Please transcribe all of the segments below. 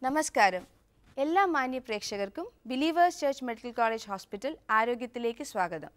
നമസ്കാരം എല്ലാ മാന്യ പ്രേക്ഷകർക്കും Believers Church Medical College Hospital ആരോഗ്യത്തിലേക്ക് സ്വാഗതം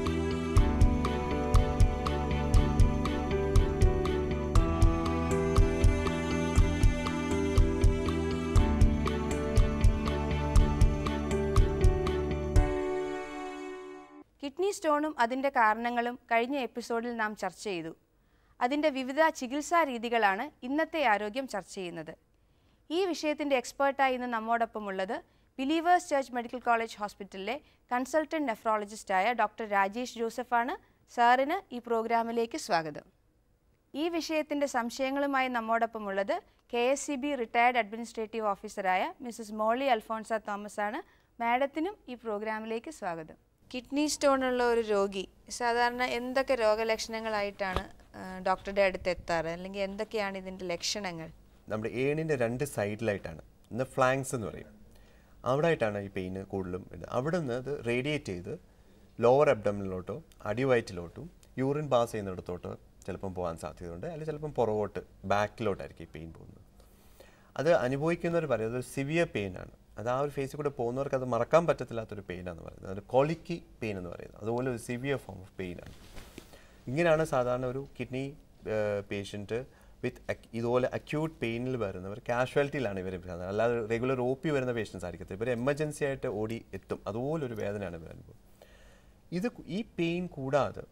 കിഡ്നി സ്റ്റോണും അതിൻ്റെ കാരണങ്ങളും കഴിഞ്ഞ എപ്പിസോഡിൽ നാം ചർച്ച ചെയ്തു അതിൻ്റെ വിവിധ ചികിത്സാ രീതികളാണ് ഇന്നത്തെ ആരോഗ്യം ചർച്ച ചെയ്യുന്നത് ഈ വിഷയത്തിൻ്റെ എക്സ്പേർട്ടായി ഇന്ന് നമ്മോടൊപ്പമുള്ളത് ബിലീവേഴ്സ് ചർച്ച് മെഡിക്കൽ കോളേജ് ഹോസ്പിറ്റലിലെ കൺസൾട്ടന്റ് നെഫ്രോളജിസ്റ്റായ ഡോക്ടർ രാജേഷ് ജോസഫാണ് സാറിന് ഈ പ്രോഗ്രാമിലേക്ക് സ്വാഗതം ഈ വിഷയത്തിൻ്റെ സംശയങ്ങളുമായി നമ്മോടൊപ്പമുള്ളത് K S C B retired administrative ഓഫീസറായ മിസസ് മോളി അൽഫോൺസ തോമസ് ആണ് മാഡത്തിനും ഈ പ്രോഗ്രാമിലേക്ക് സ്വാഗതം കിഡ്നി സ്റ്റോൺ ഉള്ള ഒരു രോഗി സാധാരണ എന്തൊക്കെ രോഗലക്ഷണങ്ങളായിട്ടാണ് ആ, ഡോക്ടറുടെ അടുത്ത് എത്താറ് അല്ലെങ്കിൽ എന്തൊക്കെയാണ് ഇതിൻ്റെ ലക്ഷണങ്ങൾ നമ്മുടെ ഏണിൻ്റെ രണ്ട് സൈഡിലായിട്ടാണ് ഇന്ന് ഫ്ലാങ്സ് എന്ന് പറയും അവിടെ ആയിട്ടാണ് ഈ പെയിന് കൂടുതലും ഇത് അവിടെ നിന്ന് അത് റേഡിയേറ്റ് ചെയ്ത് ലോവർ അബ്ഡമിനിലോട്ടോ അടിവയറ്റിലോട്ടും യൂറിൻ പാസ് ചെയ്യുന്നിടത്തോട്ടോ ചിലപ്പം പോകാൻ സാധ്യതയുണ്ട് അല്ലെങ്കിൽ ചിലപ്പം പുറകോട്ട് ബാക്കിലോട്ടായിരിക്കും ഈ പെയിൻ പോകുന്നത് അത് അനുഭവിക്കുന്നവർ പറയുന്നത് ഒരു സിവിയർ പെയിൻ ആണ് അത് ആ ഒരു ഫേസിൽ കൂടെ പോകുന്നവർക്ക് അത് മറക്കാൻ പറ്റത്തില്ലാത്തൊരു പെയിനാന്ന് പറയുന്നത് അത് കോളിക്കി പെയിൻ എന്ന് പറയുന്നത് അതുപോലെ ഒരു സിവിയർ ഫോം ഓഫ് പെയിൻ ആണ് ഇങ്ങനെയാണ് സാധാരണ ഒരു കിഡ്നി പേഷ്യൻറ്റ് വിത്ത് ഇതുപോലെ അക്യൂട്ട് പെയിനിൽ വരുന്നവർ കാഷ്വാലിറ്റിയിലാണ് ഇവർ അല്ലാതെ റെഗുലർ ഒ പി വരുന്ന പേഷ്യൻസ് ആയിരിക്കത്തില്ല ഇവർ എമർജൻസി ആയിട്ട് ഓടി എത്തും അതുപോലൊരു വേദനയാണ് ഇവർ അനുഭവം ഇത് കു- ഈ പെയിൻ കൂടാതെ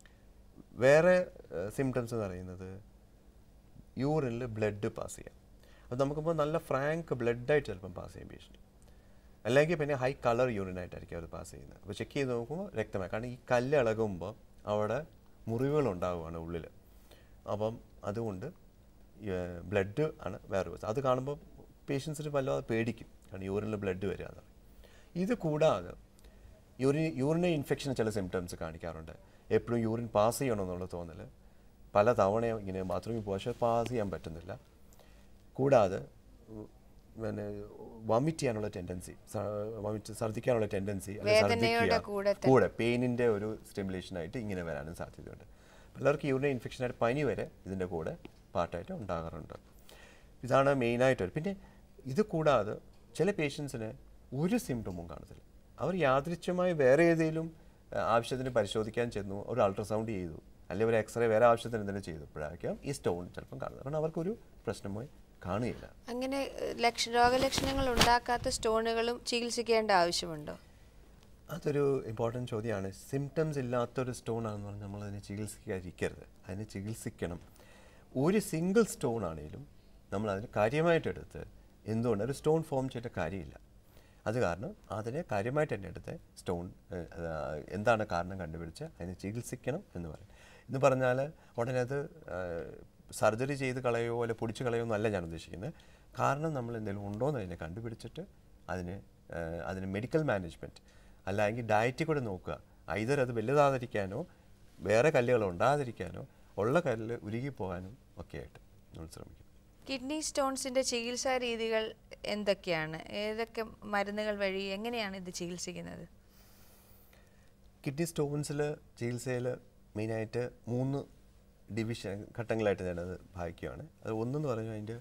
വേറെ സിംറ്റംസ് എന്ന് പറയുന്നത് യൂറിനിൽ ബ്ലഡ് പാസ് ചെയ്യാം അത് നമുക്കിപ്പോൾ നല്ല ഫ്രാങ്ക് ബ്ലഡായിട്ട് ചിലപ്പം പാസ് ചെയ്യും പേഷ്യൻറ്റ് അല്ലെങ്കിൽ പിന്നെ ഹൈ കളർ യൂറിനായിട്ടായിരിക്കും അത് പാസ് ചെയ്യുന്നത് അപ്പോൾ ചെക്ക് ചെയ്ത് നോക്കുമ്പോൾ രക്തമായി കാരണം ഈ കല്ല് ഇളകുമ്പോൾ അവിടെ മുറിവുകൾ ഉണ്ടാവുകയാണ് ഉള്ളിൽ അപ്പം അതുകൊണ്ട് ബ്ലഡ് ആണ് വേറെ ഒരു- അത് കാണുമ്പോൾ പേഷ്യൻസിന് വല്ലാതെ പേടിക്കും കാരണം യൂറിനിൽ ബ്ലഡ് വരിക എന്ന് പറയും. ഇത് കൂടാതെ യൂറിൻ യൂറിനെ ഇൻഫെക്ഷൻ ചില സിംറ്റംസ് കാണിക്കാറുണ്ട് എപ്പോഴും യൂറിൻ പാസ് ചെയ്യണമെന്നുള്ള തോന്നൽ പല തവണയും ഇങ്ങനെ ബാത്റൂമിൽ പോകാൻ പക്ഷേ പാസ് ചെയ്യാൻ പറ്റുന്നില്ല കൂടാതെ ഉം, പിന്നെ വമിറ്റ് ചെയ്യാനുള്ള ടെൻഡൻസി വമിറ്റ് ഛർദ്ദിക്കാനുള്ള ടെൻഡൻസി വേദനയുടെ കൂടെ കൂടെ പെയിനിൻ്റെ ഒരു സ്റ്റിമുലേഷനായിട്ട് ഇങ്ങനെ വരാനും സാധ്യതയുണ്ട് പലർക്ക് യൂറിൻ ഇൻഫെക്ഷനായിട്ട് പനി വരെ ഇതിൻ്റെ കൂടെ പാർട്ടായിട്ട് ഉണ്ടാകാറുണ്ട് ഇതാണ് മെയിനായിട്ട് പിന്നെ ഇത് കൂടാതെ ചില പേഷ്യൻസിന് ഒരു സിംറ്റമും കാണത്തില്ല അവർ യാദൃച്ഛമായി വേറെ ഏതെങ്കിലും ആ, ആവശ്യത്തിന് പരിശോധിക്കാൻ ചെന്നു ഒരു അൾട്രാസൗണ്ട് ചെയ്തു അല്ലെങ്കിൽ ഒരു എക്സ്റേ വേറെ ആവശ്യത്തിന് എന്തെങ്കിലും ചെയ്തപ്പോഴായിരിക്കും ഈ സ്റ്റോൺ ചിലപ്പം കാണുന്നത് കാരണം അവർക്കൊരു പ്രശ്നമായി കാണുകയില്ല അങ്ങനെ ഏഹ്, ലക്ഷ രോഗലക്ഷണങ്ങൾ ഉണ്ടാക്കാത്ത സ്റ്റോണുകളും ചികിത്സിക്കേണ്ട ആവശ്യമുണ്ടോ അതൊരു ഇമ്പോർട്ടൻറ്റ് ചോദ്യമാണ് സിംറ്റംസ് ഇല്ലാത്തൊരു സ്റ്റോൺ ആണെന്ന് പറഞ്ഞാൽ നമ്മൾ അതിനെ ചികിത്സിക്കാതിരിക്കരുത് അതിനെ ചികിത്സിക്കണം ഒരു സിംഗിൾ സ്റ്റോൺ ആണെങ്കിലും നമ്മൾ അതിന് കാര്യമായിട്ട് എടുത്ത് എന്തുകൊണ്ട് ഒരു സ്റ്റോൺ ഫോം ചെയ്യേണ്ട കാര്യമില്ല അത് കാരണം അതിനെ കാര്യമായിട്ട് തന്നെ എടുത്ത് സ്റ്റോൺ എന്താണ് കാരണം കണ്ടുപിടിച്ച് അതിനെ ചികിത്സിക്കണം എന്ന് പറയും എന്ന് പറഞ്ഞാൽ ഉടനെ അത് സർജറി ചെയ്ത് കളയോ അല്ലെ പൊടിച്ച് കളയോ എന്നല്ല ഞാൻ ഉദ്ദേശിക്കുന്നത് കാരണം നമ്മൾ എന്തെങ്കിലും ഉണ്ടോ എന്ന് അതിനെ കണ്ടുപിടിച്ചിട്ട് അതിന് ആ, അതിന് മെഡിക്കൽ മാനേജ്മെൻറ്റ് അല്ലെങ്കിൽ ഡയറ്റിൽ കൂടെ നോക്കുക ഐതർ അത് വലുതാതിരിക്കാനോ വേറെ കല്ലുകൾ ഉണ്ടാകാതിരിക്കാനോ ഉള്ള കല്ല് ഉരുകി പോകാനും ഒക്കെ ആയിട്ട് നമ്മൾ ശ്രമിക്കും കിഡ്നി സ്റ്റോൺസിന്റെ ചികിത്സാ രീതികൾ എന്തൊക്കെയാണ് ഏതൊക്കെ മരുന്നുകൾ വഴി എങ്ങനെയാണ് ഇത് ചികിത്സിക്കുന്നത് കിഡ്നി സ്റ്റോൺസിൽ ചികിത്സയിൽ മെയിനായിട്ട് മൂന്ന് ഡിവിഷൻ ഘട്ടങ്ങളായിട്ട് ഞാനത് ഭാഗിക്കുകയാണ് അത് ഒന്നെന്ന് പറഞ്ഞാൽ അതിൻ്റെ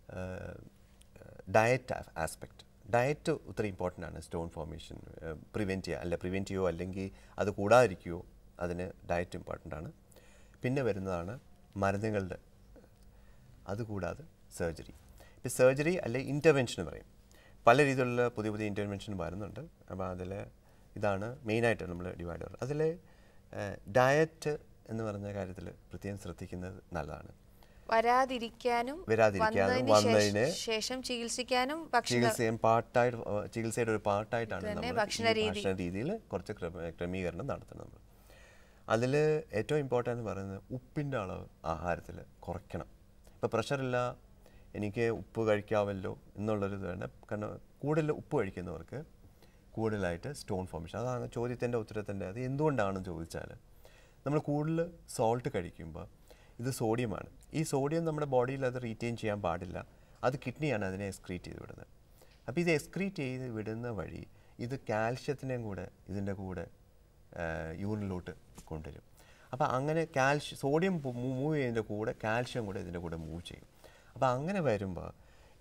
ഡയറ്റ് ആസ്പെക്റ്റ് ഡയറ്റ് ഒത്തിരി ഇമ്പോർട്ടൻ്റ് ആണ് സ്റ്റോൺ ഫോർമേഷൻ പ്രിവെൻറ്റ് ചെയ്യുക അല്ല പ്രിവെൻറ്റ് ചെയ്യുമോ അല്ലെങ്കിൽ അത് കൂടാതിരിക്കുകയോ അതിന് ഡയറ്റ് ഇമ്പോർട്ടൻ്റ് ആണ് പിന്നെ വരുന്നതാണ് മരുന്നുകളുടെ അതുകൂടാതെ സർജറി ഇപ്പോൾ സർജറി അല്ലെ ഇൻ്റർവെൻഷൻ എന്ന് പറയും പല രീതിയിലുള്ള പുതിയ പുതിയ ഇൻ്റർവെൻഷൻ വരുന്നുണ്ട് അപ്പോൾ അതിൽ ഇതാണ് മെയിനായിട്ട് നമ്മൾ ഡിവൈഡ് ചെയ്യുന്നത് അതിൽ ഡയറ്റ് എന്ന് പറഞ്ഞ കാര്യത്തിൽ പ്രത്യേകം ശ്രദ്ധിക്കുന്നത് നല്ലതാണ് വരാതിരിക്കാനും വരാതിരിക്കാനും വന്നതിന് വന്നതിന് ശേഷ- ശേഷം ചികിത്സിക്കാനും ഭക്ഷണ ചികിത്സ ചെയ്യാൻ പാർട്ടായിട്ട് ഏഹ് ചികിത്സയുടെ ഒരു പാർട്ടായിട്ടാണ് തന്നെ നമ്മൾ ഭക്ഷണ ഈ രീതി. ഭക്ഷണ രീതിയിൽ കുറച്ച് ക്രമ- ക്രമീകരണം നടത്തുന്നത് നമ്മൾ അതിൽ ഏറ്റവും ഇമ്പോർട്ടൻ്റ് എന്ന് പറയുന്നത് ഉപ്പിൻ്റെ അളവ് ആഹാരത്തിൽ കുറയ്ക്കണം ഇപ്പോൾ പ്രഷറില്ല എനിക്ക് ഉപ്പ് കഴിക്കാമല്ലോ എന്നുള്ളൊരു ഇത് വേണ്ട കാരണം കൂടുതൽ ഉപ്പ് കഴിക്കുന്നവർക്ക് കൂടുതലായിട്ട് സ്റ്റോൺ ഫോർമേഷൻ അതാണ് ചോദ്യത്തിൻ്റെ ഉത്തരത്തിൻ്റെ അത് എന്തുകൊണ്ടാണെന്ന് ചോദിച്ചാൽ നമ്മൾ കൂടുതൽ സോൾട്ട് കഴിക്കുമ്പോൾ ഇത് സോഡിയമാണ് ഈ സോഡിയം നമ്മുടെ ബോഡിയിൽ അത് റീറ്റെയിൻ ചെയ്യാൻ പാടില്ല അത് കിഡ്നിയാണ് അതിനെ എക്സ്ക്രീറ്റ് ചെയ്ത് വിടുന്നത് അപ്പോൾ ഇത് എക്സ്ക്രീറ്റ് ചെയ്ത് വിടുന്ന വഴി ഇത് കാൽഷ്യത്തിനെയും കൂടെ ഇതിൻ്റെ കൂടെ യൂറിനിലോട്ട് കൊണ്ടുവരും അപ്പോൾ അങ്ങനെ കാൽഷ്യം സോഡിയം മൂവ് ചെയ്യുന്നതിൻ്റെ കൂടെ കാൽഷ്യം കൂടെ ഇതിൻ്റെ കൂടെ മൂവ് ചെയ്യും അപ്പോൾ അങ്ങനെ വരുമ്പോൾ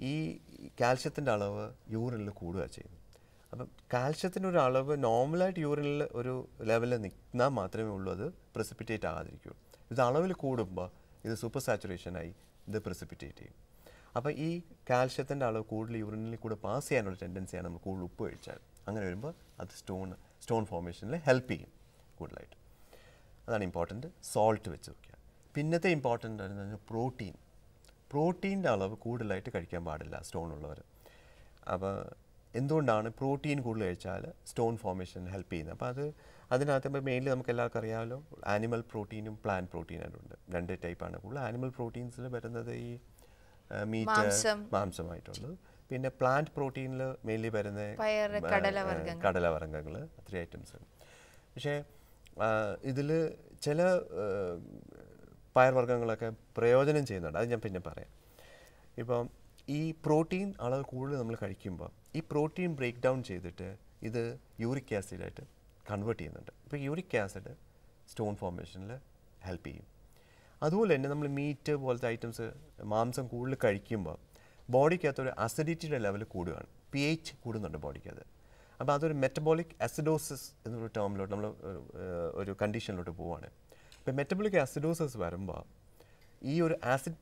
ഈ കാൽഷ്യത്തിൻ്റെ അളവ് യൂറിനിൽ കൂടുക ചെയ്യുന്നു അപ്പം കാൽഷ്യത്തിൻ്റെ ഒരു അളവ് നോർമലായിട്ട് യൂറിനിൽ ഒരു ലെവലിൽ നിന്നാൽ മാത്രമേ ഉള്ളൂ അത് പ്രസിപ്പിറ്റേറ്റ് ആകാതിരിക്കൂ ഇത് അളവിൽ കൂടുമ്പോൾ ഇത് സൂപ്പർ സാച്ചുറേഷനായി ഇത് പ്രസിപ്പിറ്റേറ്റ് ചെയ്യും അപ്പോൾ ഈ കാൽഷ്യത്തിൻ്റെ അളവ് കൂടുതൽ യൂറിനിൽ കൂടെ പാസ് ചെയ്യാനുള്ള ടെൻഡൻസിയാണ് നമ്മൾ കൂടുതൽ ഉപ്പ് കഴിച്ചാൽ അങ്ങനെ വരുമ്പോൾ അത് സ്റ്റോൺ സ്റ്റോൺ ഫോർമേഷനിൽ ഹെൽപ്പ് ചെയ്യും കൂടുതലായിട്ട് അതാണ് ഇമ്പോർട്ടൻറ്റ് സോൾട്ട് വെച്ച് നോക്കുക പിന്നത്തെ ഇമ്പോർട്ടൻ്റ് എന്ന് പറഞ്ഞാൽ പ്രോട്ടീൻ പ്രോട്ടീൻ്റെ അളവ് കൂടുതലായിട്ട് കഴിക്കാൻ പാടില്ല സ്റ്റോൺ ഉള്ളവർ അപ്പോൾ എന്തുകൊണ്ടാണ് പ്രോട്ടീൻ കൂടുതൽ കഴിച്ചാൽ സ്റ്റോൺ ഫോർമേഷൻ ഹെൽപ്പ് ചെയ്യുന്നത് അപ്പോൾ അത് അതിനകത്ത് ഇപ്പോൾ മെയിൻലി നമുക്ക് എല്ലാവർക്കും അറിയാമല്ലോ ആനിമൽ പ്രോട്ടീനും പ്ലാന്റ് പ്രോട്ടീനും ഉണ്ട് രണ്ട് ടൈപ്പാണ് കൂടുതൽ ആനിമൽ പ്രോട്ടീൻസിൽ വരുന്നത് ഈ മീറ്റ് മാംസം. മാംസമായിട്ടുള്ളത് പിന്നെ പ്ലാന്റ് പ്രോട്ടീനിൽ മെയിൻലി വരുന്ന പയറ്, കടലവർഗ്ഗങ്ങൾ. കടലവർഗ്ഗങ്ങൾ അത്രയും ഐറ്റംസ് പക്ഷേ ഇതിൽ ചില ആ, പയർവർഗ്ഗങ്ങളൊക്കെ പ്രയോജനം ചെയ്യുന്നുണ്ട് അത് ഞാൻ പിന്നെ പറയാം ഇപ്പം ഈ പ്രോട്ടീൻ അളവ് കൂടുതൽ നമ്മൾ കഴിക്കുമ്പോൾ ഈ പ്രോട്ടീൻ ബ്രേക്ക് ഡൗൺ ചെയ്തിട്ട് ഇത് യൂറിക് ആസിഡായിട്ട് കൺവേർട്ട് ചെയ്യുന്നുണ്ട് ഇപ്പോൾ യൂറിക് ആസിഡ് സ്റ്റോൺ ഫോർമേഷനിൽ ഹെൽപ്പ് ചെയ്യും അതുപോലെ തന്നെ നമ്മൾ മീറ്റ് പോലത്തെ ഐറ്റംസ് മാംസം കൂടുതൽ കഴിക്കുമ്പോൾ ബോഡിക്കകത്ത് ഒരു അസിഡിറ്റിയുടെ ലെവൽ കൂടുകയാണ് പി എച്ച് കൂടുന്നുണ്ട് ബോഡിക്കകത്ത് അപ്പോൾ അതൊരു മെറ്റബോളിക് അസിഡോസിസ് എന്നൊരു ടേമിലോട്ട് നമ്മൾ ഒരു കണ്ടീഷനിലോട്ട് പോവുകയാണ് ഇപ്പോൾ മെറ്റബോളിക് അസിഡോസിസ് വരുമ്പോൾ ഈ ഒരു ആസിഡ്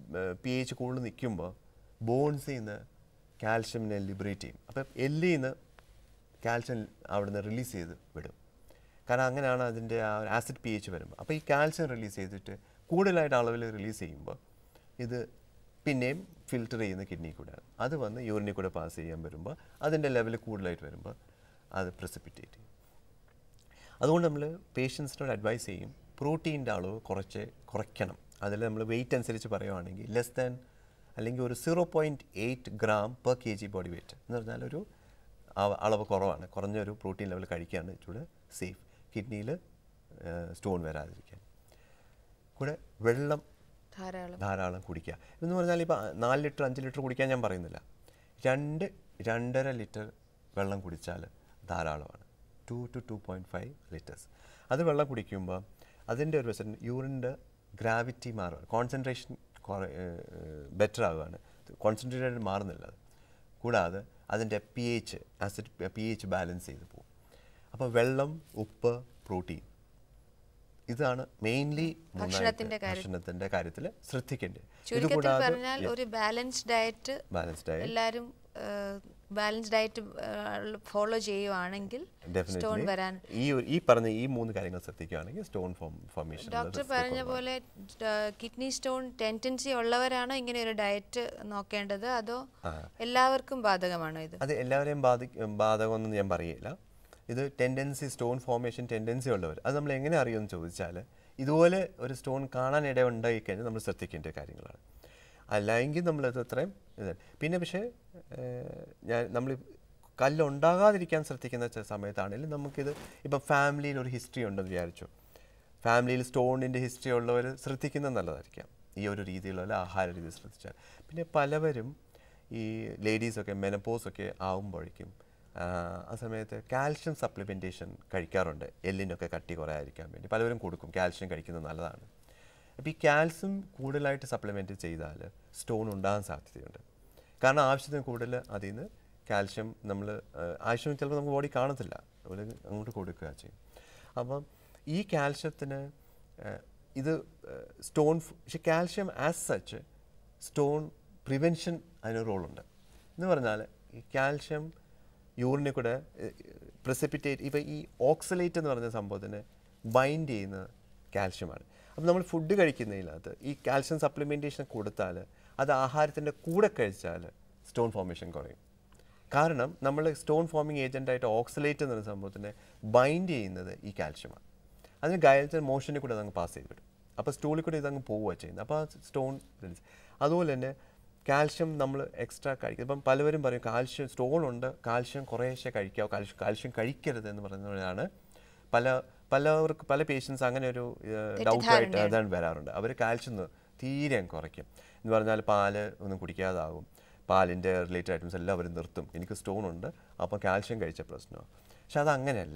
പി എച്ച് കൂടുതൽ നിൽക്കുമ്പോൾ ബോൺസിൽ നിന്ന് കാൽഷ്യമിനെ ലിബറേറ്റ് ചെയ്യും അപ്പം എല്ലിൽ നിന്ന് കാൽഷ്യം അവിടുന്ന് റിലീസ് ചെയ്ത് വിടും കാരണം അങ്ങനെയാണ് അതിൻ്റെ ആ ആസിഡ് പി എച്ച് വരുമ്പോൾ അപ്പോൾ ഈ കാൽഷ്യം റിലീസ് ചെയ്തിട്ട് കൂടുതലായിട്ട് അളവിൽ റിലീസ് ചെയ്യുമ്പോൾ ഇത് പിന്നെയും ഫിൽറ്റർ ചെയ്യുന്ന കിഡ്നി കൂടെയാണ് അത് വന്ന് യൂറിനിൽ കൂടെ പാസ് ചെയ്യാൻ വരുമ്പോൾ അതിൻ്റെ ലെവൽ കൂടുതലായിട്ട് വരുമ്പോൾ അത് പ്രസിപ്പിറ്റേറ്റ് ചെയ്യും അതുകൊണ്ട് നമ്മൾ പേഷ്യൻസിനോട് അഡ്വൈസ് ചെയ്യും പ്രോട്ടീൻ്റെ അളവ് കുറച്ച് കുറയ്ക്കണം അതിൽ നമ്മൾ വെയിറ്റ് അനുസരിച്ച് പറയുവാണെങ്കിൽ ലെസ് ദാൻ അല്ലെങ്കിൽ ഒരു zero point eight gram per K G body weight എന്ന് പറഞ്ഞാൽ ഒരു അള- അളവ് കുറവാണ് കുറഞ്ഞൊരു പ്രോട്ടീൻ ലെവൽ കഴിക്കുകയാണ് ഇച്ചിരി സേഫ് കിഡ്നിയിൽ സ്റ്റോൺ വരാതിരിക്കാൻ കൂടെ വെള്ളം ധാരാളം ധാരാളം കുടിക്കുക എന്ന് പറഞ്ഞാൽ ഇപ്പോൾ നാല് ലിറ്റർ അഞ്ച് ലിറ്റർ കുടിക്കാൻ ഞാൻ പറയുന്നില്ല രണ്ട് രണ്ടര ലിറ്റർ വെള്ളം കുടിച്ചാൽ ധാരാളമാണ് two two two point five litres അത് വെള്ളം കുടിക്കുമ്പോൾ അതിൻ്റെ ഒരു വശം യൂറിൻ്റെ ഗ്രാവിറ്റി മാറുകയാണ് കോൺസെൻട്രേഷൻ കുറേ ബെറ്റർ ആവുകയാണ് കോൺസെൻട്രേറ്റഡ് മാറുന്നില്ല അത് കൂടാതെ അതിൻ്റെ P H acid P H balance ചെയ്ത് പോകും അപ്പോൾ വെള്ളം ഉപ്പ് പ്രോട്ടീൻ ഇതാണ് മെയിൻലി ഭക്ഷണത്തിന്റെ കാര്യം- ഭക്ഷണത്തിന്റെ കാര്യത്തിൽ ശ്രദ്ധിക്കേണ്ടത് ചുരുക്കത്തിൽ പറഞ്ഞാൽ ഒരു ബാലൻസ് ഡയറ്റ് ബാലൻസ്ഡ് ആയി എല്ലാവരും ബാലൻസ് ഡയറ്റ് ഫോളോ ചെയ്യുവാണെങ്കിൽ സ്റ്റോൺ ഡെഫിനറ്റ്ലി വരാൻ ഈ ഒരു- ഈ പറഞ്ഞ ഈ മൂന്ന് കാര്യങ്ങൾ ശ്രദ്ധിക്കുകയാണെങ്കിൽ സ്റ്റോൺ ഫോം ഫോർമേഷൻ ഡോക്ടർ പറഞ്ഞ പോലെ കിഡ്നി സ്റ്റോൺ ടെൻഡൻസി ഉള്ളവരാണോ ഇങ്ങനെ ഒരു ഡയറ്റ് നോക്കേണ്ടത് അതോ എല്ലാവർക്കും ബാധകമാണോ ഇത് അത് എല്ലാവരെയും ബാധി ബാധകമെന്ന് ഞാൻ പറയില്ല ഇത് ടെൻഡൻസി സ്റ്റോൺ ഫോർമേഷൻ ടെൻഡൻസി ഉള്ളവർ അത് നമ്മൾ എങ്ങനെ അറിയുമെന്ന് ചോദിച്ചാൽ ഇതുപോലെ ഒരു സ്റ്റോൺ കാണാൻ ഇട ഉണ്ടായി കഴിഞ്ഞാൽ നമ്മൾ ശ്രദ്ധിക്കേണ്ട കാര്യങ്ങളാണ് അല്ലെങ്കിൽ നമ്മളത് അത്രയും ഇത് പിന്നെ പക്ഷേ ഏഹ്, ഞാൻ നമ്മൾ കല്ലുണ്ടാകാതിരിക്കാൻ ശ്രദ്ധിക്കുന്ന ചെ- സമയത്താണെങ്കിലും നമുക്കിത് ഇപ്പം ഫാമിലിയിൽ ഒരു ഹിസ്റ്ററി ഉണ്ടെന്ന് വിചാരിച്ചു ഫാമിലിയിൽ സ്റ്റോണിൻ്റെ ഹിസ്റ്ററി ഉള്ളവർ ശ്രദ്ധിക്കുന്നത് നല്ലതായിരിക്കാം ഈ ഒരു രീതിയിലുള്ള ആഹാര രീതി ശ്രദ്ധിച്ചാൽ പിന്നെ പലവരും ഈ ലേഡീസൊക്കെ മെനപ്പോസൊക്കെ ആവുമ്പോഴേക്കും ആ, ആ സമയത്ത് കാൽഷ്യം സപ്ലിമെൻറ്റേഷൻ കഴിക്കാറുണ്ട് എല്ലിനൊക്കെ കട്ടി കുറയാതിരിക്കാൻ വേണ്ടി പലവരും കൊടുക്കും കാൽഷ്യം കഴിക്കുന്നത് നല്ലതാണ് അപ്പോൾ ഈ കാൽസ്യം കൂടുതലായിട്ട് സപ്ലിമെൻറ്റ് ചെയ്താൽ സ്റ്റോൺ ഉണ്ടാകാൻ സാധ്യതയുണ്ട് കാരണം ആവശ്യത്തിന് കൂടുതൽ അതിൽ നിന്ന് കാൽഷ്യം നമ്മൾ ആവശ്യം ചിലപ്പോൾ നമുക്ക് ബോഡി കാണത്തില്ല നമ്മൾ അങ്ങോട്ട് കൊടുക്കുക ചെയ്യും അപ്പം ഈ കാൽഷ്യത്തിന് ഏഹ്, ഇത് സ്റ്റോൺ പക്ഷെ calcium as such stone prevention അതിന് റോളുണ്ട് എന്ന് പറഞ്ഞാൽ ഈ കാൽഷ്യം യൂറിനിൽ കൂടെ പ്രസിപ്പിറ്റേറ്റ് ഇപ്പോൾ ഈ ഓക്സലേറ്റ് എന്ന് പറഞ്ഞ സംഭവത്തിന് ബൈൻഡ് ചെയ്യുന്ന കാൽഷ്യമാണ് അപ്പം നമ്മൾ ഫുഡ് കഴിക്കുന്നതിനകത്ത് ഈ കാൽഷ്യം സപ്ലിമെൻറ്റേഷൻ കൊടുത്താൽ അത് ആഹാരത്തിൻ്റെ കൂടെ കഴിച്ചാൽ സ്റ്റോൺ ഫോർമേഷൻ കുറയും കാരണം നമ്മൾ സ്റ്റോൺ ഫോമിങ് ഏജൻ്റായിട്ട് ഓക്സലേറ്റ് എന്ന സംഭവത്തിനെ ബൈൻഡ് ചെയ്യുന്നത് ഈ കാൽഷ്യമാണ് അതിന് ഗായത്തിന് മോഷനിൽ കൂടെ അതങ്ങ് പാസ് ചെയ്ത് വിടും അപ്പോൾ സ്റ്റൂളിൽ കൂടെ ഇതങ്ങ് പോവുക ചെയ്യുന്നത് അപ്പോൾ ആ സ്റ്റോൺ റിലീസ് അതുപോലെ തന്നെ കാൽഷ്യം നമ്മൾ എക്സ്ട്രാ കഴിക്കും ഇപ്പം പലവരും പറയും കാൽഷ്യം സ്റ്റോൺ ഉണ്ട് കാൽഷ്യം കുറേശ്ശെ കഴിക്കാവോ കാൽഷ്യം കാൽഷ്യം കഴിക്കരുത് എന്ന് പറയുന്നവരാണ് പല പലവർക്ക് പല പേഷ്യൻസ് അങ്ങനെ ഒരു ഡൗട്ടായിട്ട് അതാണ് വരാറുണ്ട് അവർ കാൽഷ്യം ഒന്ന് തീരെ അങ്ങ് കുറയ്ക്കും എന്ന് പറഞ്ഞാൽ പാല് ഒന്നും കുടിക്കാതാകും പാലിൻ്റെ റിലേറ്റഡ് ഐറ്റംസ് എല്ലാം അവർ നിർത്തും എനിക്ക് സ്റ്റോൺ ഉണ്ട് അപ്പം കാൽഷ്യം കഴിച്ച പ്രശ്നമാണ് പക്ഷെ അത് അങ്ങനെയല്ല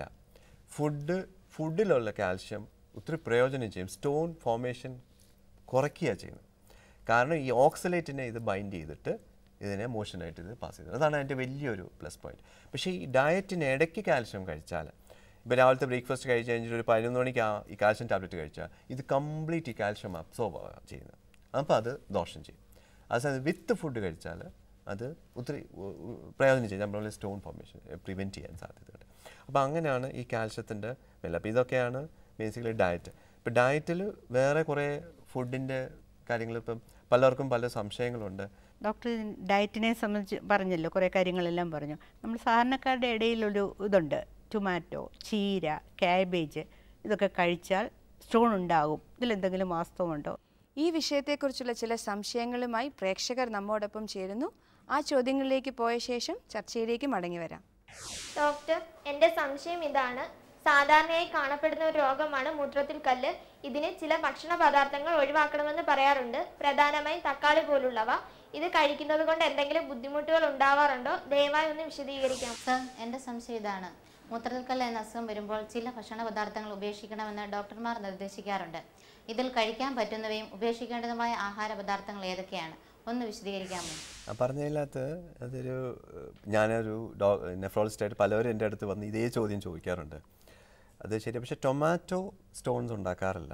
ഫുഡ് ഫുഡിലുള്ള കാൽഷ്യം ഒത്തിരി പ്രയോജനം ചെയ്യും സ്റ്റോൺ ഫോർമേഷൻ കുറയ്ക്കുക ചെയ്യുന്നത് കാരണം ഈ ഓക്സലേറ്റിനെ ഇത് ബൈൻഡ് ചെയ്തിട്ട് ഇതിനെ മോഷനായിട്ട് ഇത് പാസ് ചെയ്തത് അതാണ് അതിൻ്റെ വലിയൊരു പ്ലസ് പോയിന്റ് പക്ഷേ ഈ ഡയറ്റിന് ഇടയ്ക്ക് കാൽഷ്യം കഴിച്ചാൽ ഇപ്പോൾ രാവിലത്തെ ബ്രേക്ക്ഫാസ്റ്റ് കഴിച്ച് കഴിഞ്ഞിട്ട് ഒരു പതിനൊന്ന് മണിക്ക് ആ ഈ കാൽഷ്യം ടാബ്ലറ്റ് കഴിച്ചാൽ ഇത് കംപ്ലീറ്റ് ഈ കാൽഷ്യം അബ്സോർബ് ചെയ്യുന്നത് അപ്പോൾ അത് ദോഷം ചെയ്യും അതേസമയം വിത്ത് ഫുഡ് കഴിച്ചാൽ അത് ഒത്തിരി ഉ- ഉ- പ്രയോജനം ചെയ്യും നമ്മളെ സ്റ്റോൺ ഫോർമേഷൻ പ്രിവെൻറ്റ് ചെയ്യാൻ സാധ്യതയുണ്ട് അപ്പോൾ അങ്ങനെയാണ് ഈ കാൽഷ്യത്തിൻ്റെ വില അപ്പോൾ ഇതൊക്കെയാണ് ബേസിക്കലി ഡയറ്റ് ഇപ്പോൾ ഡയറ്റിൽ വേറെ കുറേ ഫുഡിൻ്റെ കാര്യങ്ങൾ ഇപ്പം പലർക്കും പല സംശയങ്ങളുണ്ട് ഡോക്ടർ ഡയറ്റിനെ സംബന്ധിച്ച് പറഞ്ഞല്ലോ കുറേ കാര്യങ്ങളെല്ലാം പറഞ്ഞു നമ്മൾ സാധാരണക്കാരുടെ ഇടയിലൊരു ഇതുണ്ട് ടൊമാറ്റോ ചീര കാബേജ് ഇതൊക്കെ കഴിച്ചാൽ സ്റ്റോൺ ഉണ്ടാകും ഇതിലെന്തെങ്കിലും വാസ്തവമുണ്ടോ ഈ വിഷയത്തെക്കുറിച്ചുള്ള ചില സംശയങ്ങളുമായി പ്രേക്ഷകർ നമ്മോടൊപ്പം ചേരുന്നു ആ ചോദ്യങ്ങളിലേക്ക് പോയ ശേഷം ചർച്ചയിലേക്ക് മടങ്ങി വരാം ഡോക്ടർ എൻ്റെ സംശയം ഇതാണ് സാധാരണയായി കാണപ്പെടുന്ന ഒരു രോഗമാണ് മൂത്രത്തിൽ കല്ല് ഇതിന് ചില ഭക്ഷണ പദാർത്ഥങ്ങൾ ഒഴിവാക്കണമെന്ന് പറയാറുണ്ട് പ്രധാനമായും തക്കാളി പോലുള്ളവ ഇത് കഴിക്കുന്നത് കൊണ്ട് എന്തെങ്കിലും ബുദ്ധിമുട്ടുകൾ ഉണ്ടാവാറുണ്ടോ ദയവായി ഒന്ന് വിശദീകരിക്കാം സർ എൻ്റെ സംശയം ഇതാണ് മൂത്രത്തിൽ കല്ല് എന്ന അസുഖം വരുമ്പോൾ ചില ഭക്ഷണ പദാർത്ഥങ്ങൾ ഉപേക്ഷിക്കണമെന്ന് ഡോക്ടർമാർ നിർദ്ദേശിക്കാറുണ്ട് ഇതിൽ കഴിക്കാൻ പറ്റുന്നവയും ഉപേക്ഷിക്കേണ്ടതുമായ ആഹാര പദാർത്ഥങ്ങൾ ഏതൊക്കെയാണ് ഒന്ന് വിശദീകരിക്കാമോ ആ പറഞ്ഞതിനകത്ത് അതൊരു ഏഹ്, ഞാനൊരു ഡോ നെഫ്രോളജിസ്റ്റായിട്ട് പലവരും എൻ്റെ അടുത്ത് വന്ന് ഇതേ ചോദ്യം ചോദിക്കാറുണ്ട് അത് ശരി പക്ഷേ ടൊമാറ്റോ സ്റ്റോൺസ് ഉണ്ടാക്കാറില്ല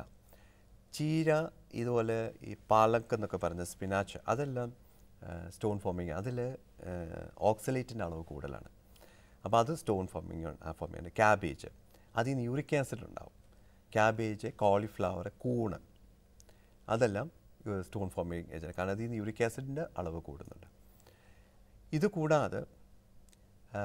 ചീര ഇതുപോലെ ഈ പാലക്ക് എന്നൊക്കെ പറഞ്ഞ സ്പിനാച്ച് അതെല്ലാം സ്റ്റോൺ ഫോമിങ് അതിൽ ഓക്സലേറ്റിൻ്റെ അളവ് കൂടുതലാണ് അപ്പോൾ അത് സ്റ്റോൺ ഫോമിങ് ഫോം ചെയ്യുന്നുണ്ട് ക്യാബേജ് അതിൽ നിന്ന് യൂറിക് ആസിഡ് ഉണ്ടാവും ക്യാബേജ് കോളിഫ്ലവർ കൂണ് അതെല്ലാം സ്റ്റോൺ ഫോമിങ് ഏജൻറ്റ് കാരണം അതിൽ നിന്ന് യൂറിക് ആസിഡിൻ്റെ അളവ് കൂടുന്നുണ്ട് ഇത് കൂടാതെ ആ,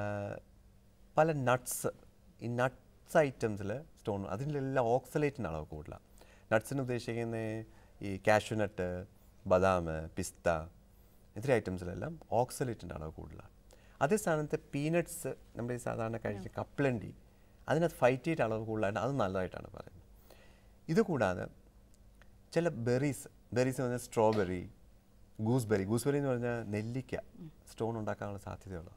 പല നട്ട്സ് ഈ നട്ട്സ് ഐറ്റംസിൽ സ്റ്റോൺ അതിലെല്ലാം ഓക്സലേറ്റിൻ്റെ അളവ് കൂടുതലാണ് നട്ട്സിന് ഉദ്ദേശിക്കുന്ന ഈ കാഷ്യൂനട്ട് ബദാം പിസ്ത ഇത്തരം ഐറ്റംസിലെല്ലാം ഓക്സലേറ്റിൻ്റെ അളവ് കൂടുതലാണ് അതേ സ്ഥാനത്ത് പീനട്സ് നമ്മൾ ഈ സാധാരണ കഴിച്ച കപ്പലണ്ടി അതിനകത്ത് ഫൈറ്റേറ്റ് അളവ് കൂടുതലായിട്ട് അത് നല്ലതായിട്ടാണ് പറയുന്നത് ഇത് കൂടാതെ ചില ബെറീസ് ബെറീസ് എന്ന് പറഞ്ഞാൽ സ്ട്രോബെറി ഗൂസ്ബെറി ഗൂസ്ബെറി എന്ന് പറഞ്ഞാൽ നെല്ലിക്ക സ്റ്റോൺ ഉണ്ടാക്കാനുള്ള സാധ്യതയുള്ളതാണ്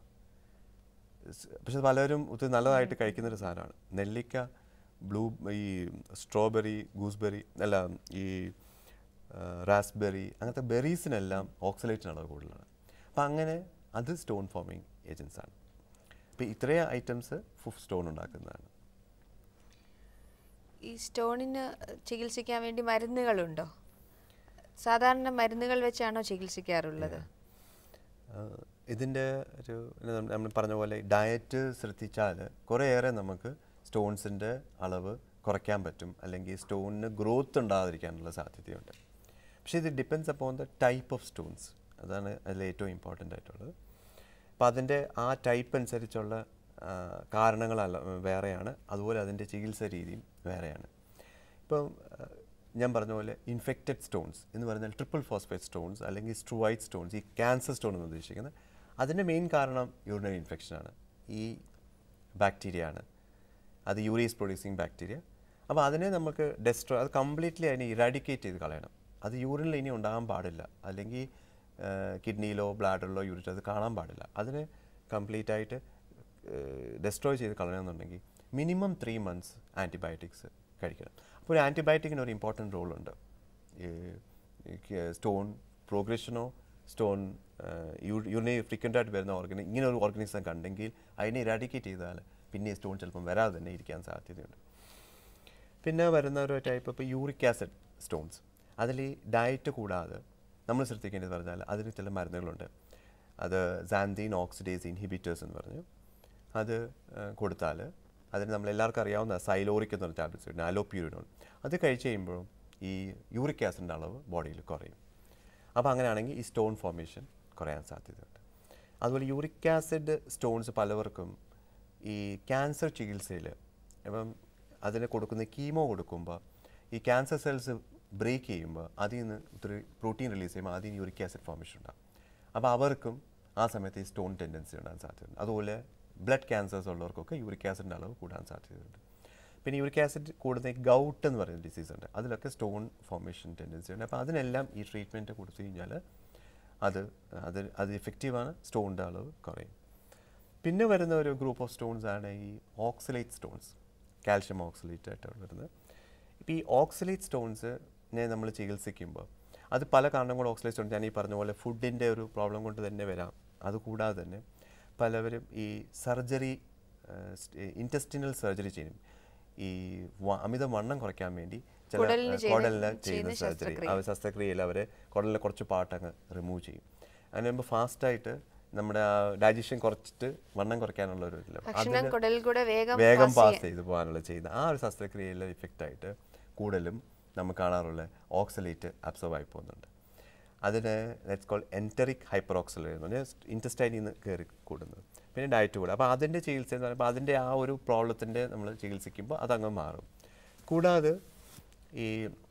സ് പക്ഷെ പലരും ഒത്തിരി നല്ലതായിട്ട് കഴിക്കുന്നൊരു സാധനമാണ് നെല്ലിക്ക ബ്ലൂ ഈ സ്ട്രോബെറി ഗൂസ്ബെറി അല്ല ഈ റാസ്ബെറി അങ്ങനത്തെ ബെറീസിനെല്ലാം ഓക്സലേറ്റിന് അളവ് കൂടുതലാണ് അപ്പം അങ്ങനെ അത് സ്റ്റോൺ ഫോമിങ് ഏജൻസ് ആണ് അപ്പോൾ ഇത്രയും ഐറ്റംസ് ഫുഫ് സ്റ്റോൺ ഉണ്ടാക്കുന്നതാണ് ഈ സ്റ്റോണിന് ചികിത്സിക്കാൻ വേണ്ടി മരുന്നുകളുണ്ടോ സാധാരണ മരുന്നുകൾ വെച്ചാണോ ചികിത്സിക്കാറുള്ളത് ഇതിൻ്റെ ഒരു പിന്നെ നമ്മ- നമ്മൾ പറഞ്ഞ പോലെ ഡയറ്റ് ശ്രദ്ധിച്ചാൽ കുറേയേറെ നമുക്ക് സ്റ്റോൺസിൻ്റെ അളവ് കുറയ്ക്കാൻ പറ്റും അല്ലെങ്കിൽ സ്റ്റോണിന് ഗ്രോത്ത് ഉണ്ടാകാതിരിക്കാനുള്ള സാധ്യതയുണ്ട് പക്ഷേ ഇത് depends upon the type of stones അതാണ് അതിൽ ഏറ്റവും ഇമ്പോർട്ടൻ്റ് ആയിട്ടുള്ളത് അപ്പോൾ അതിൻ്റെ ആ ടൈപ്പ് അനുസരിച്ചുള്ള ആ, കാരണങ്ങളല്ല വേറെയാണ് അതുപോലെ അതിൻ്റെ ചികിത്സ രീതിയും വേറെയാണ് ഇപ്പം ആ, ഞാൻ പറഞ്ഞ പോലെ ഇൻഫെക്റ്റഡ് സ്റ്റോൺസ് എന്ന് പറഞ്ഞാൽ ട്രിപ്പിൾ ഫോസ്ഫേറ്റ് സ്റ്റോൺസ് അല്ലെങ്കിൽ സ്ട്രുവൈറ്റ് സ്റ്റോൺസ് ഈ ക്യാൻസർ സ്റ്റോൺ എന്ന് ഉദ്ദേശിക്കുന്നത് അതിൻ്റെ മെയിൻ കാരണം യൂറിനറി ഇൻഫെക്ഷനാണ് ഈ ബാക്ടീരിയ ആണ് അത് യൂറീസ് പ്രൊഡ്യൂസിങ് ബാക്ടീരിയ അപ്പോൾ അതിനെ നമുക്ക് ഡെസ്ട്രോ അത് കംപ്ലീറ്റ്ലി അതിനെ ഇറാഡിക്കേറ്റ് ചെയ്ത് കളയണം അത് യൂറിനിൽ ഇനി ഉണ്ടാകാൻ പാടില്ല അല്ലെങ്കിൽ കിഡ്നിയിലോ ബ്ലാഡറിലോ യൂറിറ്റ് അത് കാണാൻ പാടില്ല അതിനെ കംപ്ലീറ്റ് ആയിട്ട് ഡെസ്ട്രോയ് ചെയ്ത് കളയണമെന്നുണ്ടെങ്കിൽ മിനിമം ത്രീ മന്ത്സ് ആൻറ്റിബയോട്ടിക്സ് കഴിക്കണം അപ്പോൾ ഒരു ആൻറ്റിബയോട്ടിക്കിന് ഒരു ഇമ്പോർട്ടൻറ്റ് റോളുണ്ട് സ്റ്റോൺ പ്രോഗ്രഷനോ സ്റ്റോൺ യൂറിനെ ഫ്രീക്വൻ്റ് ആയിട്ട് വരുന്ന ഓർഗനി ഇങ്ങനെ ഒരു ഓർഗനിസം കണ്ടെങ്കിൽ അതിനെ ഇറാഡിക്കേറ്റ് ചെയ്താൽ പിന്നെ സ്റ്റോൺ ചിലപ്പം വരാതെ തന്നെ ഇരിക്കാൻ സാധ്യതയുണ്ട് പിന്നെ വരുന്ന ഒരു ടൈപ്പ് ഇപ്പോൾ യൂറിക് ആസിഡ് സ്റ്റോൺസ് അതിൽ ഈ ഡയറ്റ് കൂടാതെ നമ്മൾ ശ്രദ്ധിക്കേണ്ടത് പറഞ്ഞാൽ അതിന് ചില മരുന്നുകളുണ്ട് അത് സാന്തീൻ ഓക്സിഡേസ് ഇൻഹിബിറ്റേഴ്സ് എന്ന് പറഞ്ഞു അത് കൊടുത്താൽ അതിന് നമ്മൾ എല്ലാവർക്കും അറിയാവുന്ന സൈലോറിക് എന്ന് പറഞ്ഞ ടാബ്ലറ്റ്സ് ഉണ്ട് അലോപ്യൂരിനോൺ അത് കഴിച്ച് കഴിയുമ്പോഴും ഈ യൂറിക് ആസിഡിൻ്റെ അളവ് ബോഡിയിൽ കുറയും അപ്പോൾ അങ്ങനെയാണെങ്കിൽ ഈ സ്റ്റോൺ ഫോർമേഷൻ കുറയാൻ സാധ്യതയുണ്ട് അതുപോലെ യൂറിക് ആസിഡ് സ്റ്റോൺസ് പലവർക്കും ഈ ക്യാൻസർ ചികിത്സയിൽ ഇപ്പം അതിന് കൊടുക്കുന്ന കീമോ കൊടുക്കുമ്പോൾ ഈ ക്യാൻസർ സെൽസ് ബ്രേക്ക് ചെയ്യുമ്പോൾ അതിൽ നിന്ന് ഒത്തിരി പ്രോട്ടീൻ റിലീസ് ചെയ്യുമ്പോൾ അതിൽ നിന്ന് യൂറിക് ആസിഡ് ഫോർമേഷൻ ഉണ്ടാകും അപ്പോൾ അവർക്കും ആ സമയത്ത് ഈ സ്റ്റോൺ ടെൻഡൻസി ഉണ്ടാകാൻ സാധ്യതയുണ്ട് അതുപോലെ ബ്ലഡ് ക്യാൻസേഴ്സ് ഉള്ളവർക്കൊക്കെ യൂറിക് ആസിഡിൻ്റെ അളവ് കൂടാൻ സാധ്യതയുണ്ട് പിന്നെ യൂറിക് ആസിഡ് കൂടുന്ന ഈ ഗൗട്ട് എന്ന് പറയുന്ന ഡിസീസ് ഉണ്ട് അതിലൊക്കെ സ്റ്റോൺ ഫോർമേഷൻ ടെൻഡൻസി ഉണ്ട് അപ്പോൾ അതിനെല്ലാം ഈ ട്രീറ്റ്മെൻറ്റ് കൊടുത്തു കഴിഞ്ഞാൽ അത് അത് അത് ഇഫക്റ്റീവാണ് സ്റ്റോണിൻ്റെ അളവ് കുറയും പിന്നെ വരുന്ന ഒരു ഗ്രൂപ്പ് ഓഫ് സ്റ്റോൺസ് ആണ് ഈ ഓക്സലേറ്റ് സ്റ്റോൺസ് കാൽഷ്യം ഓക്സലേറ്റ് ആയിട്ട് വരുന്നത് ഇപ്പോൾ ഈ ഓക്സലേറ്റ് സ്റ്റോൺസ് നമ്മൾ ചികിത്സിക്കുമ്പോൾ അത് പല കാരണം കൊണ്ട് ഓക്സിഡൈസ് ഉണ്ട് ഞാൻ ഈ പറഞ്ഞ പോലെ ഫുഡിൻ്റെ ഒരു പ്രോബ്ലം കൊണ്ട് തന്നെ വരാം അതുകൂടാതെ തന്നെ പലവരും ഈ സർജറി ഇൻറ്റസ്റ്റിനൽ സർജറി ചെയ്യും ഈ വ- അമിത വണ്ണം കുറയ്ക്കാൻ വേണ്ടി ചില കുടലിന് ചെയ്യുന്ന- കുടലിന് ചെയ്യുന്ന ചെയ്യുന്ന സർജറി ശസ്ത്രക്രിയ. അവർ ശസ്ത്രക്രിയയിൽ അവർ കുടലിലെ കുറച്ച് പാട്ടങ്ങ് റിമൂവ് ചെയ്യും അതിന് മുമ്പ് ഫാസ്റ്റായിട്ട് നമ്മുടെ ഡൈജഷൻ കുറച്ചിട്ട് വണ്ണം കുറയ്ക്കാനുള്ള ഒരു ഇതില്ല ഭക്ഷണം കുടലിൽ കൂടെ വേഗം വേഗം pass പാസ് ചെയ്യാൻ. ചെയ്ത് പോകാനുള്ള ചെയ്യുന്ന ആ ഒരു ശസ്ത്രക്രിയയിലെ ഇഫക്റ്റ് ആയിട്ട് കൂടുതലും നമുക്ക് കാണാറുള്ള ഓക്സലേറ്റ് അബ്സോർവ് ആയി പോകുന്നുണ്ട് അതിന് let's call enteric hyper oxalate എന്ന് പറഞ്ഞാൽ ഇൻറ്റസ്റ്റൈനിൽ നിന്ന് കയറി കൂടുന്നത് പിന്നെ ഡയറ്റ് കൂടെ അപ്പോൾ അതിൻ്റെ ചികിത്സ എന്ന് പറയുമ്പോൾ അതിൻ്റെ ആ ഒരു പ്രോബ്ലത്തിൻ്റെ നമ്മൾ ചികിത്സിക്കുമ്പോൾ അതങ്ങ് മാറും കൂടാതെ ഈ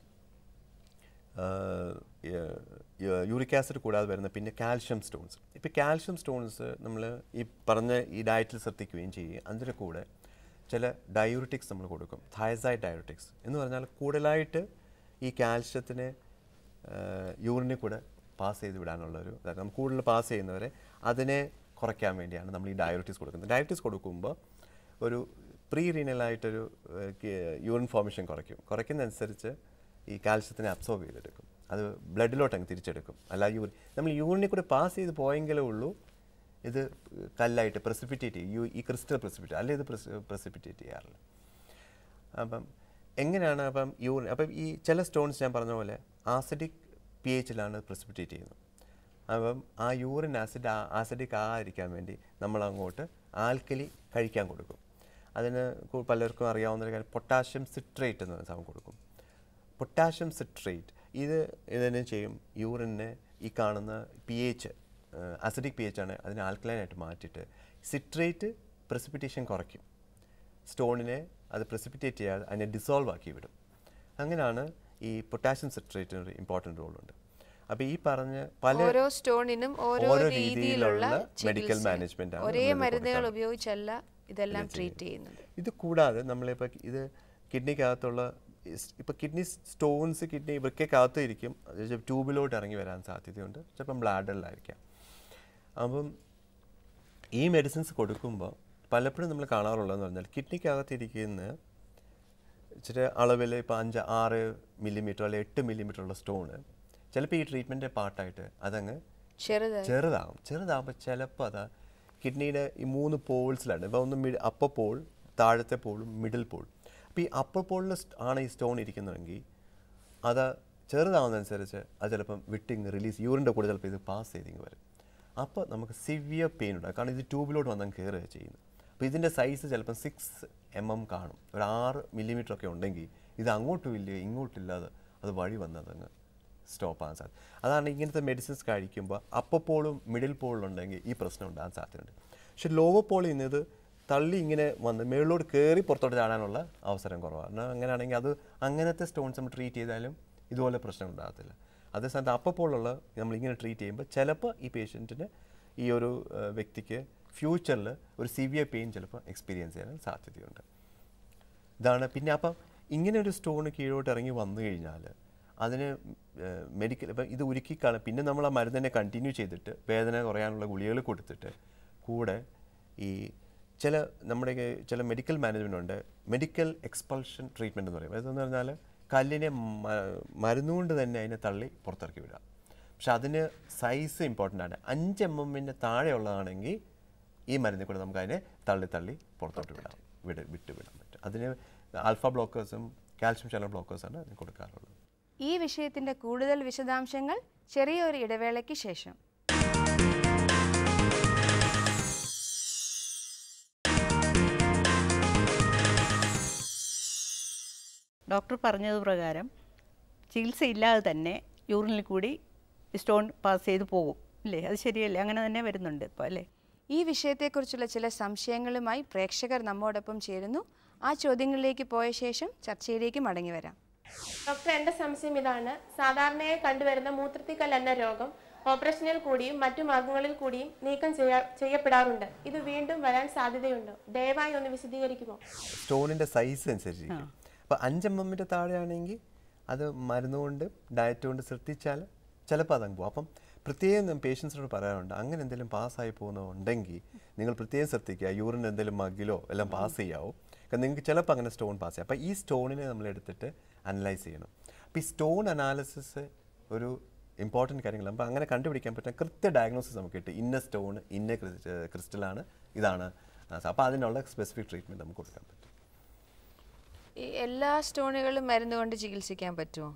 യൂറിക് ആസിഡ് കൂടാതെ വരുന്ന പിന്നെ കാൽഷ്യം സ്റ്റോൺസ് ഇപ്പോൾ കാൽഷ്യം സ്റ്റോൺസ് നമ്മൾ ഈ പറഞ്ഞ ഈ ഡയറ്റിൽ ശ്രദ്ധിക്കുകയും ചെയ്യും അതിൻ്റെ കൂടെ ചില ഡയൂറിറ്റിക്സ് നമ്മൾ കൊടുക്കും തൈസൈഡ് ഡയൂറിറ്റിക്സ് എന്ന് പറഞ്ഞാൽ കൂടുതലായിട്ട് ഈ കാൽഷ്യത്തിനെ യൂറിനിൽ കൂടെ പാസ് ചെയ്ത് വിടാനുള്ളൊരു അതായത് നമ്മൾ കൂടുതൽ പാസ് ചെയ്യുന്നവരെ അതിനെ കുറയ്ക്കാൻ വേണ്ടിയാണ് നമ്മൾ ഈ ഡയബറ്റീസ് കൊടുക്കുന്നത് ഡയബറ്റീസ് കൊടുക്കുമ്പോൾ ഒരു പ്രീ റീനലായിട്ടൊരു യൂറിൻ ഫോർമേഷൻ കുറയ്ക്കും കുറയ്ക്കുന്നതനുസരിച്ച് ഈ കാൽഷ്യത്തിനെ അബ്സോർബ് ചെയ്തെടുക്കും അത് ബ്ലഡിലോട്ട് അങ്ങ് തിരിച്ചെടുക്കും അല്ല യൂറിൻ നമ്മൾ യൂറിനിൽ കൂടെ പാസ് ചെയ്ത് പോയെങ്കിലേ ഉള്ളൂ ഇത് കല്ലായിട്ട് പ്രസിപ്പിറ്റേറ്റ് ചെയ്യും യു- ഈ ക്രിസ്റ്റൽ പ്രസിപ്പിറ്റേറ്റ് അല്ലെ ഇത് പ്രസിപ്പിറ്റേറ്റ് ചെയ്യാറില്ല അപ്പം എങ്ങനെയാണ് അപ്പം യൂറിൻ അപ്പം ഈ ചില സ്റ്റോൺസ് ഞാൻ പറഞ്ഞ പോലെ ആസിഡിക് പി എച്ചിലാണ് പ്രസിപ്പിറ്റേറ്റ് ചെയ്യുന്നത് അപ്പം ആ യൂറിൻ ആസിഡ് ആസിഡിക് ആയിരിക്കാൻ വേണ്ടി നമ്മൾ അങ്ങോട്ട് ആൽക്കലി കഴിക്കാൻ കൊടുക്കും അതിന് കു- പലർക്കും അറിയാവുന്ന ഒരു കാര്യം പൊട്ടാഷ്യം സിട്രേറ്റ് എന്ന് സാധനം കൊടുക്കും പൊട്ടാഷ്യം സിട്രേറ്റ് ഇത് ഇതിനെ ചെയ്യും യൂറിനെ ഈ കാണുന്ന P H acidic P H ആണ് അതിനെ ആൽക്കലൈനായിട്ട് മാറ്റിയിട്ട് സിട്രേറ്റ് പ്രസിപ്പിറ്റേഷൻ കുറയ്ക്കും സ്റ്റോണിനെ അത് പ്രസിപ്പിറ്റേറ്റ് ചെയ്യാതെ അതിനെ ഡിസോൾവ് ആക്കി വിടും അങ്ങനെയാണ് ഈ പൊട്ടാഷ്യം സിട്രേറ്റിന് ഒരു ഇമ്പോർട്ടൻറ്റ് റോളുണ്ട് അപ്പോൾ ഈ പറഞ്ഞ പല ഓരോ സ്റ്റോണിനും ഓരോ ഓരോ രീതിയിലുള്ള രീതിയിലുള്ള medical ചികിത്സ. management ആണ് ഒരേ നമ്മളിത് മരുന്നുകൾ കൊടുക്കാറ്. ഉപയോഗിച്ചല്ല ഇതെല്ലാം ട്രീറ്റ് ചെയ്യുന്നത് ഇത് കൂടാതെ നമ്മളിപ്പോൾ ഇത് കിഡ്നിക്കകത്തുള്ള ഇപ്പോൾ കിഡ്നി സ്റ്റോൺസ് കിഡ്നി വൃക്കകത്ത് ഇരിക്കും അത് ട്യൂബിലോട്ട് ഇറങ്ങി വരാൻ സാധ്യതയുണ്ട് ചിലപ്പം ബ്ലാഡറിലായിരിക്കാം അപ്പം ഈ മെഡിസിൻസ് കൊടുക്കുമ്പോൾ പലപ്പോഴും നമ്മൾ കാണാറുള്ളതെന്ന് പറഞ്ഞാൽ കിഡ്നിക്കകത്തിരിക്കുന്ന ഇച്ചിരി അളവിൽ ഇപ്പോൾ അഞ്ച് ആറ് മില്ലിമീറ്റർ അല്ലെങ്കിൽ എട്ട് മില്ലിമീറ്റർ ഉള്ള സ്റ്റോണ് ചിലപ്പോൾ ഈ ട്രീറ്റ്മെൻറ്റിൻ്റെ പാർട്ടായിട്ട് അതങ്ങ് ചെറുതായി ചെറുതാകും ചെറുതാകുമ്പോൾ ചിലപ്പോൾ അത് കിഡ്നിയുടെ ഈ മൂന്ന് പോൾസിലാണ് ഇപ്പോൾ ഒന്ന് മിഡ് അപ്പർ പോൾ താഴത്തെ പോളും മിഡിൽ പോൾ അപ്പോൾ ഈ അപ്പർ പോളിൽ ആണ് ഈ സ്റ്റോൺ ഇരിക്കുന്നതെങ്കിൽ അത് ചെറുതാവുന്നതനുസരിച്ച് അത് ചിലപ്പം വിട്ടിങ് റിലീസ് യൂറിൻ്റെ കൂടെ ചിലപ്പോൾ ഇത് പാസ് ചെയ്തിങ്ങ് വരും അപ്പോൾ നമുക്ക് സിവിയർ പെയിൻ ഉണ്ടാകും കാരണം ഇത് ട്യൂബിലോട്ട് വന്നാൽ കയറുക ചെയ്യുന്നത് അപ്പോൾ ഇതിൻ്റെ സൈസ് ചിലപ്പം സിക്സ് എം എം കാണും ഒരു ആറ് മില്ലിമീറ്റർ ഒക്കെ ഉണ്ടെങ്കിൽ ഇത് അങ്ങോട്ടും ഇല്ല ഇങ്ങോട്ടും ഇല്ലാതെ അത് വഴി വന്നതങ്ങ് സ്റ്റോപ്പ് ആകാൻ സാധ്യത അതാണ് ഇങ്ങനത്തെ മെഡിസിൻസ് കഴിക്കുമ്പോൾ അപ്പർ പോളും മിഡിൽ പോളും ഉണ്ടെങ്കിൽ ഈ പ്രശ്നം ഉണ്ടാകാൻ സാധ്യതയുണ്ട് പക്ഷെ ലോവർ പോളിൽ നിന്ന് ഇത് തള്ളി ഇങ്ങനെ വന്ന് മേളിലോട്ട് കയറി പുറത്തോട്ട് ചാടാനുള്ള അവസരം കുറവാണ് കാരണം അങ്ങനെയാണെങ്കിൽ അത് അങ്ങനത്തെ സ്റ്റോൺസ് നമ്മൾ ട്രീറ്റ് ചെയ്താലും ഇതുപോലെ പ്രശ്നം ഉണ്ടാകത്തില്ല അതേസമയത്ത് അപ്പർ പോലുള്ള നമ്മൾ ഇങ്ങനെ ട്രീറ്റ് ചെയ്യുമ്പോൾ ചിലപ്പോൾ ഈ പേഷ്യൻറ്റിന് ഈ ഒരു ആ, വ്യക്തിക്ക് ഫ്യൂച്ചറിൽ ഒരു സിവിയർ പെയിൻ ചിലപ്പോൾ എക്സ്പീരിയൻസ് ചെയ്യാൻ സാധ്യതയുണ്ട് ഇതാണ് പിന്നെ അപ്പം ഇങ്ങനെ ഒരു സ്റ്റോൺ കീഴോട്ട് ഇറങ്ങി വന്നു കഴിഞ്ഞാൽ അതിന് മെഡിക്കൽ ഇപ്പം ഇത് ഉരുക്കിക്കാണ് പിന്നെ നമ്മൾ ആ മരുന്നിനെ കണ്ടിന്യൂ ചെയ്തിട്ട് വേദന കുറയാനുള്ള ഗുളികകൾ കൊടുത്തിട്ട് കൂടെ ഈ ചില നമ്മുടെ ഈ ചില മെഡിക്കൽ മാനേജ്മെൻ്റ് ഉണ്ട് മെഡിക്കൽ എക്സ്പൾഷൻ ട്രീറ്റ്മെൻറ്റ് എന്ന് പറയും അതെന്ന് പറഞ്ഞാൽ കല്ലിനെ മ- മരുന്നുകൊണ്ട് തന്നെ അതിനെ തള്ളി പുറത്തിറക്കി വിടാം പക്ഷെ അതിന് സൈസ് ഇമ്പോർട്ടൻ്റ് ആണ് അഞ്ച് എം എമ്മിൻ്റെ താഴെയുള്ളതാണെങ്കിൽ ഈ മരുന്നിൽ കൂടെ നമുക്ക് അതിനെ തള്ളി തള്ളി പുറത്തോട്ട് വിടാം വിട വിട്ട് വിടാൻ പറ്റും അതിന് ആൽഫ ബ്ലോക്കേഴ്സും കാൽഷ്യം ചാനൽ ബ്ലോക്കേഴ്സാണ് അതിന് കൊടുക്കാറുള്ളത് ഈ വിഷയത്തിന്റെ കൂടുതൽ വിശദാംശങ്ങൾ ചെറിയൊരു ഇടവേളയ്ക്ക് ശേഷം ഡോക്ടർ പറഞ്ഞത് പ്രകാരം ചികിത്സയില്ലാതെ തന്നെ യൂറിനിൽ കൂടി സ്റ്റോൺ പാസ് ചെയ്ത് പോകും അല്ലേ അത് ശരിയല്ലേ അങ്ങനെ തന്നെ വരുന്നുണ്ട് ഇപ്പോൾ അല്ലേ ഈ വിഷയത്തെക്കുറിച്ചുള്ള ചില സംശയങ്ങളുമായി പ്രേക്ഷകർ നമ്മോടൊപ്പം ചേരുന്നു ആ ചോദ്യങ്ങളിലേക്ക് പോയ ശേഷം ചർച്ചയിലേക്ക് മടങ്ങി വരാം ഡോക്ടർ എന്റെ സംശയം ഇതാണ് സാധാരണയായി കണ്ടുവരുന്ന മൂത്രത്തിക്കൽ എന്ന രോഗം ഓപ്പറേഷനിൽ കൂടിയും മറ്റു മാർഗങ്ങളിൽ കൂടിയും നീക്കം ചെയ്യാ- ചെയ്യപ്പെടാറുണ്ട് ഇത് വീണ്ടും വരാൻ സാധ്യതയുണ്ടോ ദയവായി ഒന്ന് വിശദീകരിക്കുമോ സ്റ്റോണിൻ്റെ സൈസ് അനുസരിച്ചിരിക്കും അപ്പോൾ അഞ്ച് എം എമ്മിൻ്റെ താഴെയാണെങ്കിൽ അത് മരുന്നുകൊണ്ട് ഡയറ്റ് കൊണ്ട് ശ്രദ്ധിച്ചാൽ ചിലപ്പോൾ അതങ്ങ് പോകും അപ്പം പ്രത്യേകം പേഷ്യൻസിനോട് പറയാറുണ്ട് അങ്ങനെ എന്തെങ്കിലും പാസ്സായി പോകുന്നുണ്ടെങ്കിൽ നിങ്ങൾ പ്രത്യേകം ശ്രദ്ധിക്കുക യൂറിൻ എന്തെങ്കിലും മകിലോ എല്ലാം പാസ് ചെയ്യാവോ കാരണം നിങ്ങൾക്ക് ചിലപ്പോൾ അങ്ങനെ സ്റ്റോൺ പാസ് ചെയ്യാം അപ്പോൾ ഈ സ്റ്റോണിനെ നമ്മൾ എടുത്തിട്ട് അനലൈസ് ചെയ്യണം അപ്പോൾ ഈ സ്റ്റോൺ അനാലിസിസ് ഒരു ഇമ്പോർട്ടൻറ്റ് കാര്യങ്ങൾ അപ്പോൾ അങ്ങനെ കണ്ടുപിടിക്കാൻ പറ്റുന്ന കൃത്യ ഡയഗ്നോസിസ് നമുക്ക് കിട്ടും ഇന്ന സ്റ്റോൺ ഇന്ന ക്രിസ്റ്റലാണ് ഇതാണ് അപ്പോൾ അതിനുള്ള സ്പെസിഫിക് ട്രീറ്റ്മെൻറ്റ് നമുക്ക് കൊടുക്കാൻ പറ്റും ഈ എല്ലാ സ്റ്റോണുകളും മരുന്ന് കൊണ്ട് ചികിത്സിക്കാൻ പറ്റുമോ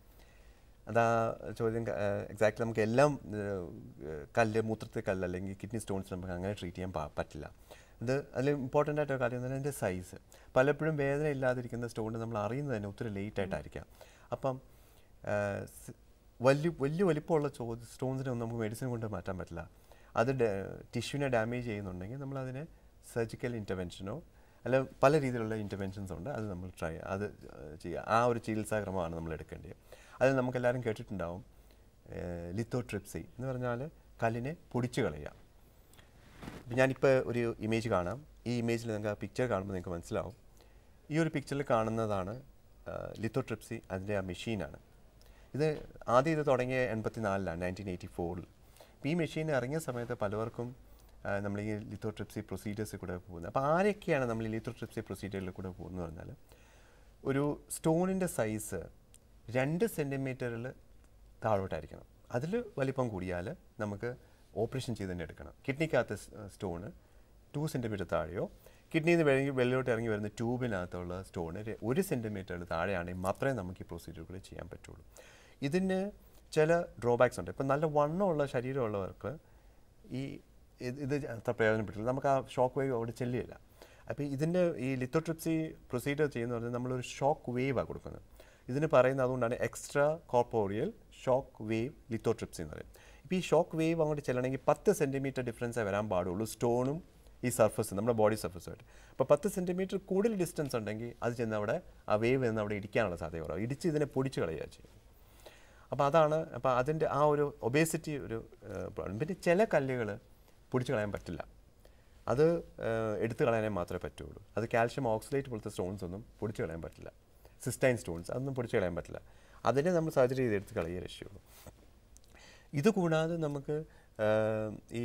അതാ ചോദ്യം എക്സാക്ട്ലി നമുക്ക് എല്ലാം ഏഹ്, കല്ല് മൂത്രത്തിൽ കല്ല് അല്ലെങ്കിൽ കിഡ്നി സ്റ്റോൺസ് നമുക്ക് അങ്ങനെ ട്രീറ്റ് ചെയ്യാൻ പാ- പറ്റില്ല ഇത് അതിൽ ഇമ്പോർട്ടൻ്റ് ആയിട്ടൊരു കാര്യം എന്ന് പറഞ്ഞാൽ അതിൻ്റെ സൈസ് പലപ്പോഴും വേദന ഇല്ലാതിരിക്കുന്ന സ്റ്റോൺ നമ്മൾ അറിയുന്നത് തന്നെ ഒത്തിരി ലേറ്റ് ആയിട്ടായിരിക്കാം അപ്പം ഏഹ്, സ് വലിയ വലിയ വലിപ്പമുള്ള ചോ സ്റ്റോൺസിനെ ഒന്നും നമുക്ക് മെഡിസിൻ കൊണ്ട് മാറ്റാൻ പറ്റില്ല അത് ടിഷ്യൂവിനെ ഡാമേജ് ചെയ്യുന്നുണ്ടെങ്കിൽ നമ്മൾ അതിനെ സർജിക്കൽ ഇൻ്റർവെൻഷനോ അല്ല പല രീതിയിലുള്ള ഇൻ്റർവെൻഷൻസ് ഉണ്ട് അത് നമ്മൾ ട്രൈ അത് ഏഹ്, ചെയ്യുക ആ ഒരു ചികിത്സാക്രമമാണ് നമ്മൾ എടുക്കേണ്ടത് അത് നമുക്കെല്ലാവരും കേട്ടിട്ടുണ്ടാവും ലിത്തോട്രിപ്സി എന്ന് പറഞ്ഞാൽ കല്ലിനെ പൊടിച്ചു കളയുക ഇപ്പം ഞാനിപ്പോൾ ഒരു ഇമേജ് കാണാം ഈ ഇമേജിൽ നിങ്ങൾക്ക് ആ പിക്ചർ കാണുമ്പോൾ നിങ്ങൾക്ക് മനസ്സിലാവും ഈ ഒരു പിക്ചറിൽ കാണുന്നതാണ് ലിത്തോട്രിപ്സി അതിൻ്റെ ആ മെഷീനാണ് ഇത് ആദ്യം ഇത് തുടങ്ങിയ എൺപത്തി നാലിലാണ് നയൻറ്റീൻ എയ്റ്റി ഫോറിൽ ഈ മെഷീൻ ഇറങ്ങിയ സമയത്ത് പലവർക്കും ആ, നമ്മൾ ഈ ലിത്തോട്രിപ്സി പ്രൊസീജിയേഴ്സിൽ കൂടെ പോകുന്നത് അപ്പോൾ ആരൊക്കെയാണ് നമ്മൾ ഈ ലിത്തോട്രിപ്സി പ്രൊസീജിയറിൽ കൂടെ പോകുന്നത് പറഞ്ഞാൽ ഒരു സ്റ്റോണിൻ്റെ സൈസ് രണ്ട് സെൻറ്റിമീറ്ററിൽ താഴോട്ടായിരിക്കണം അതിൽ വലിപ്പം കൂടിയാൽ നമുക്ക് ഓപ്പറേഷൻ ചെയ്ത് തന്നെ എടുക്കണം കിഡ്നിക്കകത്ത് സ്റ്റോണ് ടു സെൻറ്റിമീറ്റർ താഴെയോ കിഡ്നിയിൽ നിന്ന് വെള്ളി വെള്ളിലോട്ട് ഇറങ്ങി വരുന്ന ട്യൂബിനകത്തുള്ള സ്റ്റോണ് ഒരു സെൻറ്റിമീറ്ററിൽ താഴെയാണെങ്കിൽ മാത്രമേ നമുക്ക് ഈ പ്രൊസീജിയറുകൾ ചെയ്യാൻ പറ്റുള്ളൂ ഇതിന് ചില ഡ്രോബാക്സ് ഉണ്ട് ഇപ്പം നല്ല വണ്ണമുള്ള ശരീരമുള്ളവർക്ക് ഈ ഇത് ഇത് അത്ര പ്രയോജനപ്പെട്ടില്ല നമുക്ക് ആ ഷോക്ക് വേവ് അവിടെ ചെല്ലുകയില്ല അപ്പോൾ ഇതിൻ്റെ ഈ ലിത്തോട്രിപ്സി പ്രൊസീജിയർ ചെയ്യുന്ന പറഞ്ഞാൽ നമ്മളൊരു ഷോക്ക് വേവാണ് കൊടുക്കുന്നത് ഇതിന് പറയുന്നത് അതുകൊണ്ടാണ് extra corporeal shock wave lithotripsy എന്ന് പറയും ഇപ്പോൾ ഈ ഷോക്ക് വേവ് അങ്ങോട്ട് ചെല്ലണമെങ്കിൽ പത്ത് സെൻറ്റിമീറ്റർ ഡിഫറൻസേ വരാൻ പാടുള്ളൂ സ്റ്റോണും ഈ സർഫസ് നമ്മുടെ ബോഡി സർഫസുമായിട്ട് അപ്പോൾ പത്ത് സെൻറ്റിമീറ്റർ കൂടുതൽ ഡിസ്റ്റൻസ് ഉണ്ടെങ്കിൽ അത് ചെന്ന് അവിടെ ആ വേവ് എന്ന് അവിടെ ഇടിക്കാനുള്ള സാധ്യത കുറവ് ഇടിച്ച് ഇതിനെ പൊടിച്ച് കളയുക ചെയ്യും അപ്പോൾ അതാണ് അപ്പോൾ അതിൻ്റെ ആ ഒരു ഒബേസിറ്റി ഒരു പ്രോബ്ലം പിന്നെ ചില കല്ലുകൾ പൊടിച്ച് കളയാൻ പറ്റില്ല അത് ഏഹ്, എടുത്ത് കളയാനേ മാത്രമേ പറ്റുള്ളൂ അത് കാൽഷ്യം ഓക്സിലേറ്റ് പോലത്തെ സ്റ്റോൺസ് ഒന്നും പൊടിച്ച് കളയാൻ പറ്റില്ല സിസ്റ്റൈൻ സ്റ്റോൺസ് അതൊന്നും പൊടിച്ച് കളയാൻ പറ്റില്ല അതിനെ നമ്മൾ സർജറി ചെയ്ത് എടുത്ത് കളയേ രക്ഷയുള്ളൂ ഇത് കൂടാതെ നമുക്ക് ഏഹ്, ഈ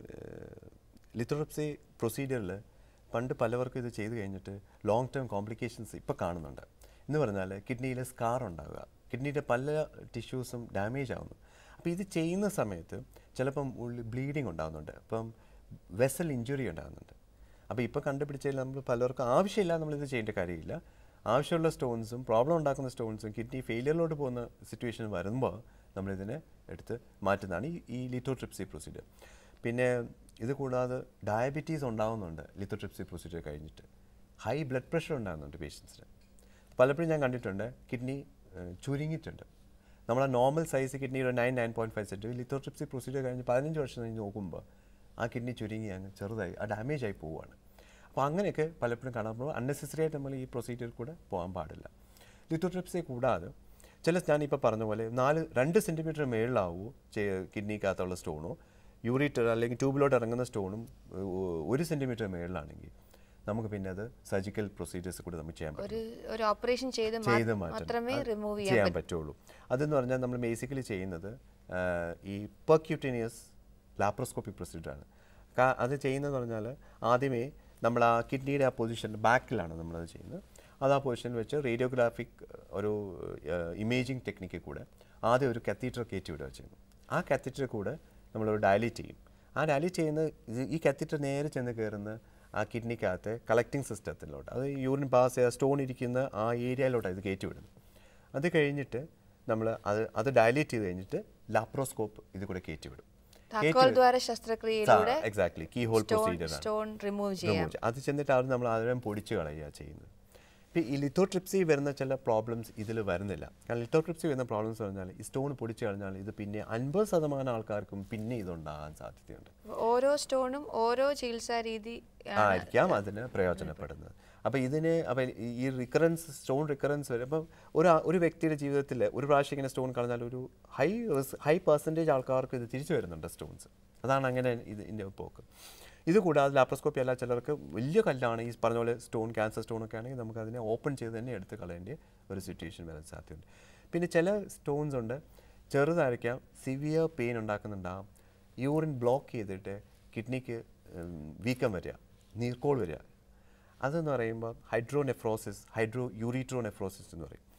ലിത്തോട്രിപ്സി പ്രൊസീജിയറിൽ പണ്ട് പലവർക്കും ഇത് ചെയ്ത് കഴിഞ്ഞിട്ട് ലോങ് ടേം കോംപ്ലിക്കേഷൻസ് ഇപ്പോൾ കാണുന്നുണ്ട് എന്ന് പറഞ്ഞാൽ കിഡ്നിയിൽ സ്കാർ ഉണ്ടാവുക കിഡ്നിയുടെ പല ടിഷ്യൂസും ഡാമേജ് ആവുന്നു അപ്പോൾ ഇത് ചെയ്യുന്ന സമയത്ത് ചിലപ്പം ഉള്ളിൽ ബ്ലീഡിങ് ഉണ്ടാകുന്നുണ്ട് അപ്പം വെസൽ ഇഞ്ചുറി ഉണ്ടാകുന്നുണ്ട് അപ്പോൾ ഇപ്പോൾ കണ്ടുപിടിച്ചതിൽ നമ്മൾ പലർക്കും ആവശ്യമില്ല നമ്മളിത് ചെയ്യേണ്ട കാര്യമില്ല ആവശ്യമുള്ള സ്റ്റോൺസും പ്രോബ്ലം ഉണ്ടാക്കുന്ന സ്റ്റോൺസും കിഡ്നി ഫെയിലിയറിലോട്ട് പോകുന്ന സിറ്റുവേഷൻ വരുമ്പോൾ നമ്മളിതിനെ എടുത്ത് മാറ്റുന്നതാണ് ഈ ഈ ലിത്തോട്രിപ്സി പ്രൊസീജിയർ പിന്നെ ഇത് കൂടാതെ ഡയബറ്റീസ് ഉണ്ടാകുന്നുണ്ട് ലിത്തോട്രിപ്സി പ്രൊസീജിയർ കഴിഞ്ഞിട്ട് ഹൈ ബ്ലഡ് പ്രഷർ ഉണ്ടാകുന്നുണ്ട് പേഷ്യൻസിന് പലപ്പോഴും ഞാൻ കണ്ടിട്ടുണ്ട് കിഡ്നി ചുരുങ്ങിയിട്ടുണ്ട് നമ്മളെ നോർമൽ സൈസ് കിഡ്നി ഒരു nine nine point five cent lithotripsy procedure കഴിഞ്ഞ് പതിനഞ്ച് വർഷം കഴിഞ്ഞ് നോക്കുമ്പോൾ ആ കിഡ്നി ചുരുങ്ങി അങ്ങ് ചെറുതായി ആ ഡാമേജ് ആയി പോവുകയാണ് അപ്പോൾ അങ്ങനെയൊക്കെ പലപ്പോഴും കാണുമ്പോൾ അൺനെസസറി ആയിട്ട് നമ്മൾ ഈ പ്രൊസീജിയർ കൂടെ പോകാൻ പാടില്ല ലിത്തോട്രിപ്സി കൂടാതെ ചില ഞാനിപ്പോൾ പറഞ്ഞ പോലെ നാല് രണ്ട് സെൻറ്റിമീറ്റർ മേളിലാവൂ കിഡ്നിക്കകത്തുള്ള സ്റ്റോണോ യൂറിറ്റർ അല്ലെങ്കിൽ ട്യൂബിലോട്ട് ഇറങ്ങുന്ന സ്റ്റോണും ഒരു സെൻറ്റിമീറ്റർ മേളിലാണെങ്കിൽ നമുക്ക് പിന്നെ അത് സർജിക്കൽ പ്രൊസീജിയേഴ്സ് കൂടെ നമുക്ക് ചെയ്യാൻ പറ്റും ഒരു ഒരു ഓപ്പറേഷൻ ചെയ്ത് മാ- ചെയ്ത് മാറ്റണം മാത്രമേ അത് റിമൂവ് ചെയ്യാൻ ചെയ്യാൻ പറ്റുള്ളൂ അതെന്ന് പറഞ്ഞാൽ നമ്മൾ ബേസിക്കലി ചെയ്യുന്നത് ആ, ഈ പെർക്യൂട്ടേനിയസ് ലാപ്രോസ്കോപ്പി പ്രൊസീജിയറാണ് അത് ചെയ്യുന്നതെന്ന് പറഞ്ഞാൽ ആദ്യമേ നമ്മൾ ആ കിഡ്നിയുടെ ആ പൊസിഷൻ ബാക്കിലാണ് നമ്മളത് ചെയ്യുന്നത് അത് ആ പൊസിഷനിൽ വെച്ച് റേഡിയോഗ്രാഫിക് ഒരു ഇമേജിംഗ് ടെക്നിക്കിൽ കൂടെ ആദ്യം ഒരു കത്തീറ്റർ കയറ്റി വിടുക ചെയ്യുന്നു ആ കത്തീറ്റർ കൂടെ നമ്മൾ ഡയലേറ്റ് ചെയ്യും ആ ഡയലേറ്റ് ചെയ്യുന്ന ഇത് ഈ കത്തീറ്റർ നേരെ ചെന്ന് കയറുന്ന ആ കിഡ്നിക്കകത്തെ കളക്ടിങ് സിസ്റ്റത്തിലോട്ട് അത് യൂറിൻ പാസ് ചെയ്യുക സ്റ്റോൺ ഇരിക്കുന്ന ആ ഏരിയയിലോട്ടാണ് ഇത് കയറ്റി വിടുന്നത് അത് കഴിഞ്ഞിട്ട് നമ്മൾ അത് അത് ഡയലേറ്റ് ചെയ്ത് കഴിഞ്ഞിട്ട് ലാപ്രോസ്കോപ്പ് ഇത് കൂടെ കയറ്റി വിടും താക്കോൽ ദ്വാര ശസ്ത്രക്രിയയിലൂടെ exactly key hole stone procedure stone remove ചെയ്യാം അത് ചെന്നിട്ട് അവർ നമ്മൾ അതിനെ പൊടിച്ച് കളയുക ചെയ്യുന്നത് ഇപ്പം ഈ ലിത്തോട്രിപ്സി വരുന്ന ചില പ്രോബ്ലംസ് ഇതിൽ വരുന്നില്ല കാരണം ലിത്തോട്രിപ്സി വരുന്ന പ്രോബ്ലംസ് പറഞ്ഞാൽ ഈ സ്റ്റോൺ പൊടിച്ച് കളഞ്ഞാൽ ഇത് പിന്നെ അൻപത് ശതമാനം ആൾക്കാർക്കും പിന്നെ ഇതുണ്ടാകാൻ സാധ്യതയുണ്ട് ഓരോ സ്റ്റോണും ഓരോ ചികിത്സാ രീതി ആയിരിക്കാം അതിന് പ്രയോജനപ്പെടുന്നത് അപ്പോൾ ഇതിന് അപ്പോൾ ഈ റിക്കറൻസ് സ്റ്റോൺ റിക്കറൻസ് വരും അപ്പം ഒരു ആ- ഒരു വ്യക്തിയുടെ ജീവിതത്തിൽ ഒരു പ്രാവശ്യം ഇങ്ങനെ സ്റ്റോൺ കളഞ്ഞാൽ ഒരു ഹൈ ഹൈ പെർസെൻറ്റേജ് ആൾക്കാർക്ക് ഇത് തിരിച്ചു വരുന്നുണ്ട് സ്റ്റോൺസ് അതാണ് അങ്ങനെ ഇത് ഇതിൻ്റെ പോക്ക് ഇത് കൂടാതെ ലാപ്രോസ്കോപ്പി അല്ല ചിലർക്ക് വലിയ കല്ലാണ് ഈ പറഞ്ഞ പോലെ സ്റ്റോൺ ക്യാൻസർ സ്റ്റോൺ ഒക്കെ ആണെങ്കിൽ നമുക്ക് അതിനെ ഓപ്പൺ ചെയ്ത് തന്നെ എടുത്ത് കളയേണ്ട ഒരു സിറ്റുവേഷൻ വരാൻ സാധ്യതയുണ്ട് പിന്നെ ചില സ്റ്റോൺസ് ഉണ്ട് ചെറുതായിരിക്കാം സിവിയർ പെയിൻ ഉണ്ടാക്കുന്നുണ്ടാകും യൂറിൻ ബ്ലോക്ക് ചെയ്തിട്ട് കിഡ്നിക്ക് വീക്കം വരിക നീർക്കോൾ വരിക അതെന്ന് പറയുമ്പോൾ ഹൈഡ്രോനെഫ്രോസിസ് ഹൈഡ്രോ യൂറിട്രോനെഫ്രോസിസ് എന്ന് പറയും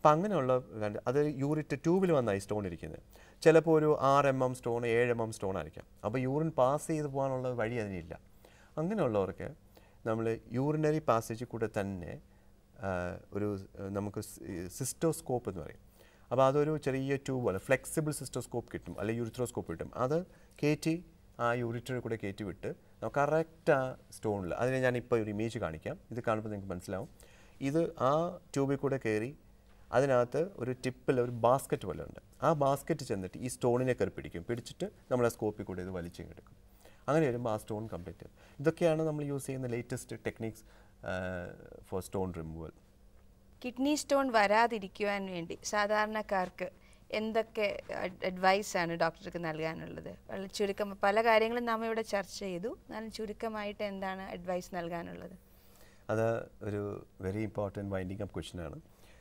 അപ്പം അങ്ങനെയുള്ള കണ്ട് അത് യൂറിറ്റ് ട്യൂബിൽ വന്നായി സ്റ്റോൺ ഇരിക്കുന്നത് ചിലപ്പോൾ ഒരു ആറ് എം എം സ്റ്റോൺ ഏഴ് എം എം സ്റ്റോൺ ആയിരിക്കാം അപ്പോൾ യൂറിൻ പാസ് ചെയ്ത് പോകാനുള്ള വഴി അതിനില്ല അങ്ങനെയുള്ളവർക്ക് നമ്മൾ യൂറിനറി പാസേജിൽ കൂടെ തന്നെ ആ, ഒരു ആ, നമുക്ക് സിസ്റ്റോസ്കോപ്പ് എന്ന് പറയും അപ്പോൾ അതൊരു ചെറിയ ട്യൂബ് പോലെ ഫ്ലെക്സിബിൾ സിസ്റ്റോസ്കോപ്പ് കിട്ടും അല്ലെങ്കിൽ യൂറിത്രോസ്കോപ്പ് കിട്ടും അത് കയറ്റി ആ യൂറിറ്ററിൽ കൂടെ കയറ്റി വിട്ട് നമുക്ക് കറക്റ്റ് ആ സ്റ്റോണിൽ അതിനെ ഞാൻ ഇപ്പോൾ ഒരു ഇമേജ് കാണിക്കാം ഇത് കാണുമ്പോൾ നിങ്ങൾക്ക് മനസ്സിലാവും ഇത് ആ ട്യൂബിൽ കൂടെ കയറി അതിനകത്ത് ഒരു ടിപ്പിൽ ഒരു ബാസ്ക്കറ്റ് പോലെ ഉണ്ട് ആ ബാസ്ക്കറ്റ് ചെന്നിട്ട് ഈ സ്റ്റോണിനെ കയറി പിടിക്കും പിടിച്ചിട്ട് നമ്മൾ ആ സ്കോപ്പിൽ കൂടെ ഇത് വലിച്ചെടുക്കും അങ്ങനെ വരുമ്പോൾ ആ സ്റ്റോൺ കംപ്ലീറ്റ് ഇതൊക്കെയാണ് നമ്മൾ യൂസ് ചെയ്യുന്ന latest techniques for stone removal kidney stone വരാതിരിക്കുവാൻ വേണ്ടി സാധാരണക്കാർക്ക് എന്തൊക്കെ അഡ്വൈസ് ആണ് ഡോക്ടർക്ക് നൽകാനുള്ളത് വളരെ ചുരുക്കം പല കാര്യങ്ങളും നാം ഇവിടെ ചർച്ച ചെയ്തു എന്നാലും ചുരുക്കമായിട്ട് എന്താണ് അഡ്വൈസ് നൽകാനുള്ളത് അത് ഒരു വെരി ഇമ്പോർട്ടൻറ്റ് വൈൻഡിങ് അപ്പ് ക്വസ്റ്റ്യനാണ്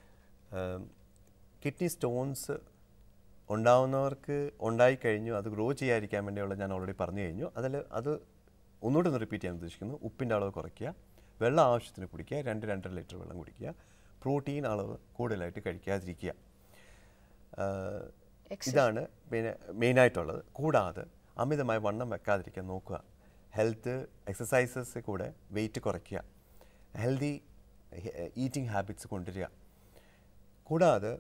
കിഡ്നി സ്റ്റോൺസ് ഉണ്ടാവുന്നവർക്ക് ഉണ്ടായിക്കഴിഞ്ഞു അത് ഗ്രോ ചെയ്യാതിരിക്കാൻ വേണ്ടിയുള്ള ഞാൻ ഓൾറെഡി പറഞ്ഞു കഴിഞ്ഞു അതിൽ അത് ഒന്നുകൂടെ ഒന്ന് റിപ്പീറ്റ് ചെയ്യാൻ ഉദ്ദേശിക്കുന്നു ഉപ്പിൻ്റെ അളവ് കുറയ്ക്കുക വെള്ളം ആവശ്യത്തിന് കുടിക്കുക രണ്ട് രണ്ടര ലിറ്റർ വെള്ളം കുടിക്കുക പ്രോട്ടീൻ അളവ് കൂടുതലായിട്ട് കഴിക്കാതിരിക്കുക ആഹ് ഇതാണ് പിന്നെ മെയിനായിട്ടുള്ളത് കൂടാതെ അമിതമായ വണ്ണം വെക്കാതിരിക്കാൻ നോക്കുക ഹെൽത്ത് എക്സസൈസസ് കൂടെ വെയിറ്റ് കുറയ്ക്കുക ഹെൽത്തി ഈറ്റിംഗ് ഹാബിറ്റ്സ് കൊണ്ടുവരിക കൂടാതെ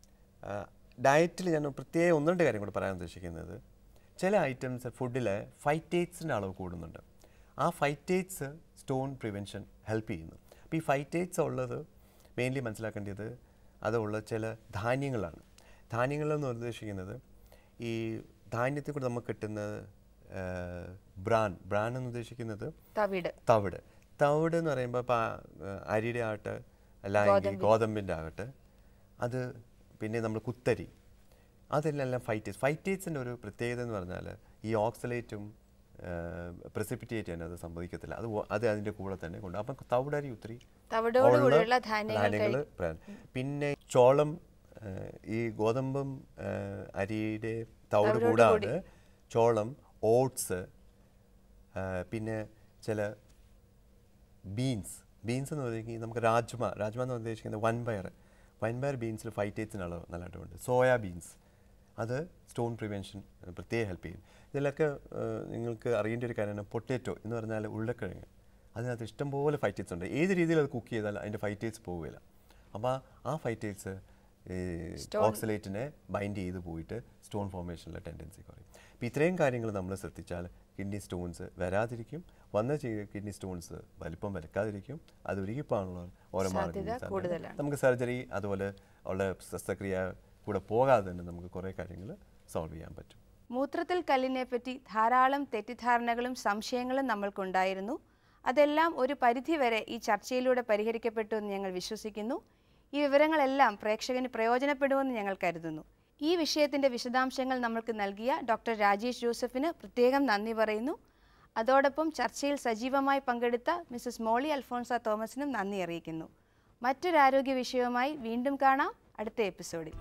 ഡയറ്റിൽ ഞാൻ പ്രത്യേകം ഒന്ന് രണ്ട് കാര്യം കൂടെ പറയാൻ ഉദ്ദേശിക്കുന്നത് ചില ഐറ്റംസ് ഫുഡിൽ ഫൈറ്റേറ്റ്സിൻ്റെ അളവ് കൂടുന്നുണ്ട് ആ ഫൈറ്റേറ്റ്സ് സ്റ്റോൺ പ്രിവെൻഷൻ ഹെൽപ്പ് ചെയ്യുന്നു അപ്പോൾ ഈ ഫൈറ്റേറ്റ്സ് ഉള്ളത് മെയിൻലി മനസ്സിലാക്കേണ്ടത് അതുള്ള ചില ധാന്യങ്ങളാണ് ധാന്യങ്ങളെന്ന് ഉദ്ദേശിക്കുന്നത് ഈ ധാന്യത്തിൽ കൂടെ നമുക്ക് കിട്ടുന്ന ബ്രാൻ ബ്രാൻ എന്ന് ഉദ്ദേശിക്കുന്നത് തവിട് തവിട് തവിട് എന്ന് പറയുമ്പോൾ ഇപ്പോൾ അരിയുടെ ആകട്ടെ അല്ലെങ്കിൽ ഗോതമ്പിൻ്റെ ആകട്ടെ അത് പിന്നെ നമ്മൾ കുത്തരി അതിലെല്ലാം ഫൈറ്റേറ്റ്സ് ഫൈറ്റേറ്റ്സിൻ്റെ ഒരു പ്രത്യേകത എന്ന് പറഞ്ഞാൽ ഈ ഓക്സലേറ്റും പ്രസിപ്പിറ്റേറ്റ് ചെയ്യാൻ അത് സംഭവിക്കത്തില്ല അത് ഒ- അത് അതിൻ്റെ കൂടെ തന്നെ കൊണ്ട് അപ്പം തവിടരി ഒത്തിരി തവിടോട് ഉള്ള കൂടിയുള്ള ധാന്യങ്ങൾ ധാന്യങ്ങൾ പ്രധാനം. പിന്നെ ചോളം ആ, ഈ ഗോതമ്പും ആ, അരിയുടെ തവിട് കൂടാതെ ചോളം ഓട്സ് പിന്നെ ചില ബീൻസ് ബീൻസ് എന്ന് പറയുന്നത് നമുക്ക് രാജ്മ രാജ്മ എന്ന് ഉദ്ദേശിക്കുന്നത് വൻപയർ വൻപയർ ബീൻസിൽ ഫൈറ്റേറ്റ്സിന് അളവ് നല്ലതായിട്ടുണ്ട് സോയാ ബീൻസ് അത് സ്റ്റോൺ പ്രിവെൻഷൻ പ്രത്യേകം ഹെൽപ്പ് ചെയ്യും ഇതിലൊക്കെ ആ, നിങ്ങൾക്ക് അറിയേണ്ട ഒരു കാര്യമാണ് പൊട്ടേറ്റോ എന്ന് പറഞ്ഞാൽ ഉരുളക്കിഴങ്ങ് അതിനകത്ത് ഇഷ്ടംപോലെ ഫൈറ്റേറ്റ്സ് ഉണ്ട് ഏത് രീതിയിൽ അത് കുക്ക് ചെയ്താൽ അതിൻ്റെ ഫൈറ്റേറ്റ്സ് പോവുകയില്ല അപ്പോൾ ആ ഫൈറ്റേറ്റ്സ് ഓക്സലേറ്റിനെ ബൈൻഡ് ചെയ്ത് പോയിട്ട് സ്റ്റോൺ ഫോർമേഷനിലെ ടെൻഡൻസി കുറയും അപ്പോൾ ഇത്രയും കാര്യങ്ങൾ നമ്മൾ ശ്രദ്ധിച്ചാൽ കിഡ്നി സ്റ്റോൺസ് വരാതിരിക്കും വന്ന കിഡ്നി സ്റ്റോൺസ് വലിപ്പം വരക്കാതിരിക്കും അത് ഒരുക്കിപ്പോകാനുള്ള ഓരോ മാർഗ്ഗങ്ങളും സാധ്യത. കൂടുതലാണ്. നമുക്ക് സർജറി അതുപോലെ ഉള്ള ശസ്ത്രക്രിയ കൂടെ പോകാതെ തന്നെ നമുക്ക് കുറേ കാര്യങ്ങൾ സോൾവ് ചെയ്യാൻ പറ്റും മൂത്രത്തിൽ കല്ലിനെ പറ്റി ധാരാളം തെറ്റിദ്ധാരണകളും സംശയങ്ങളും നമ്മൾക്കുണ്ടായിരുന്നു അതെല്ലാം ഒരു പരിധിവരെ ഈ ചർച്ചയിലൂടെ പരിഹരിക്കപ്പെട്ടു എന്ന് ഞങ്ങൾ വിശ്വസിക്കുന്നു ഈ വിവരങ്ങളെല്ലാം പ്രേക്ഷകന് പ്രയോജനപ്പെടുമെന്ന് ഞങ്ങൾ കരുതുന്നു ഈ വിഷയത്തിൻ്റെ വിശദാംശങ്ങൾ നമ്മൾക്ക് നൽകിയ ഡോക്ടർ രാജേഷ് ജോസഫിന് പ്രത്യേകം നന്ദി പറയുന്നു അതോടൊപ്പം ചർച്ചയിൽ സജീവമായി പങ്കെടുത്ത മിസസ് മോളി അൽഫോൺസ തോമസിനും നന്ദി അറിയിക്കുന്നു മറ്റൊരു ആരോഗ്യ വിഷയവുമായി വീണ്ടും കാണാം അടുത്ത എപ്പിസോഡിൽ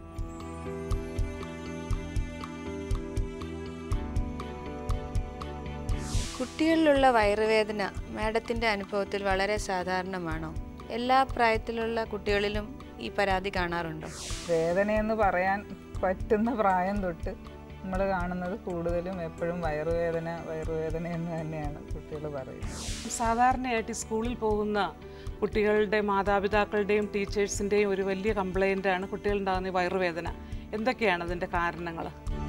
കുട്ടികളിലുള്ള വയറുവേദന മാഡത്തിൻ്റെ അനുഭവത്തിൽ വളരെ സാധാരണമാണോ എല്ലാ പ്രായത്തിലുള്ള കുട്ടികളിലും ഈ പരാതി കാണാറുണ്ടോ വേദനയെന്ന് പറയാൻ പറ്റുന്ന പ്രായം തൊട്ട് നമ്മൾ കാണുന്നത് കൂടുതലും എപ്പോഴും വയറുവേദന വയറുവേദന എന്ന് തന്നെയാണ് കുട്ടികൾ പറയുന്നത് സാധാരണയായിട്ട് ഈ സ്കൂളിൽ പോകുന്ന കുട്ടികളുടെ മാതാപിതാക്കളുടെയും ടീച്ചേഴ്സിൻ്റെയും ഒരു വലിയ കംപ്ലൈൻ്റാണ് കുട്ടികളുണ്ടാകുന്ന ഈ വയറുവേദന എന്തൊക്കെയാണ് അതിൻ്റെ കാരണങ്ങൾ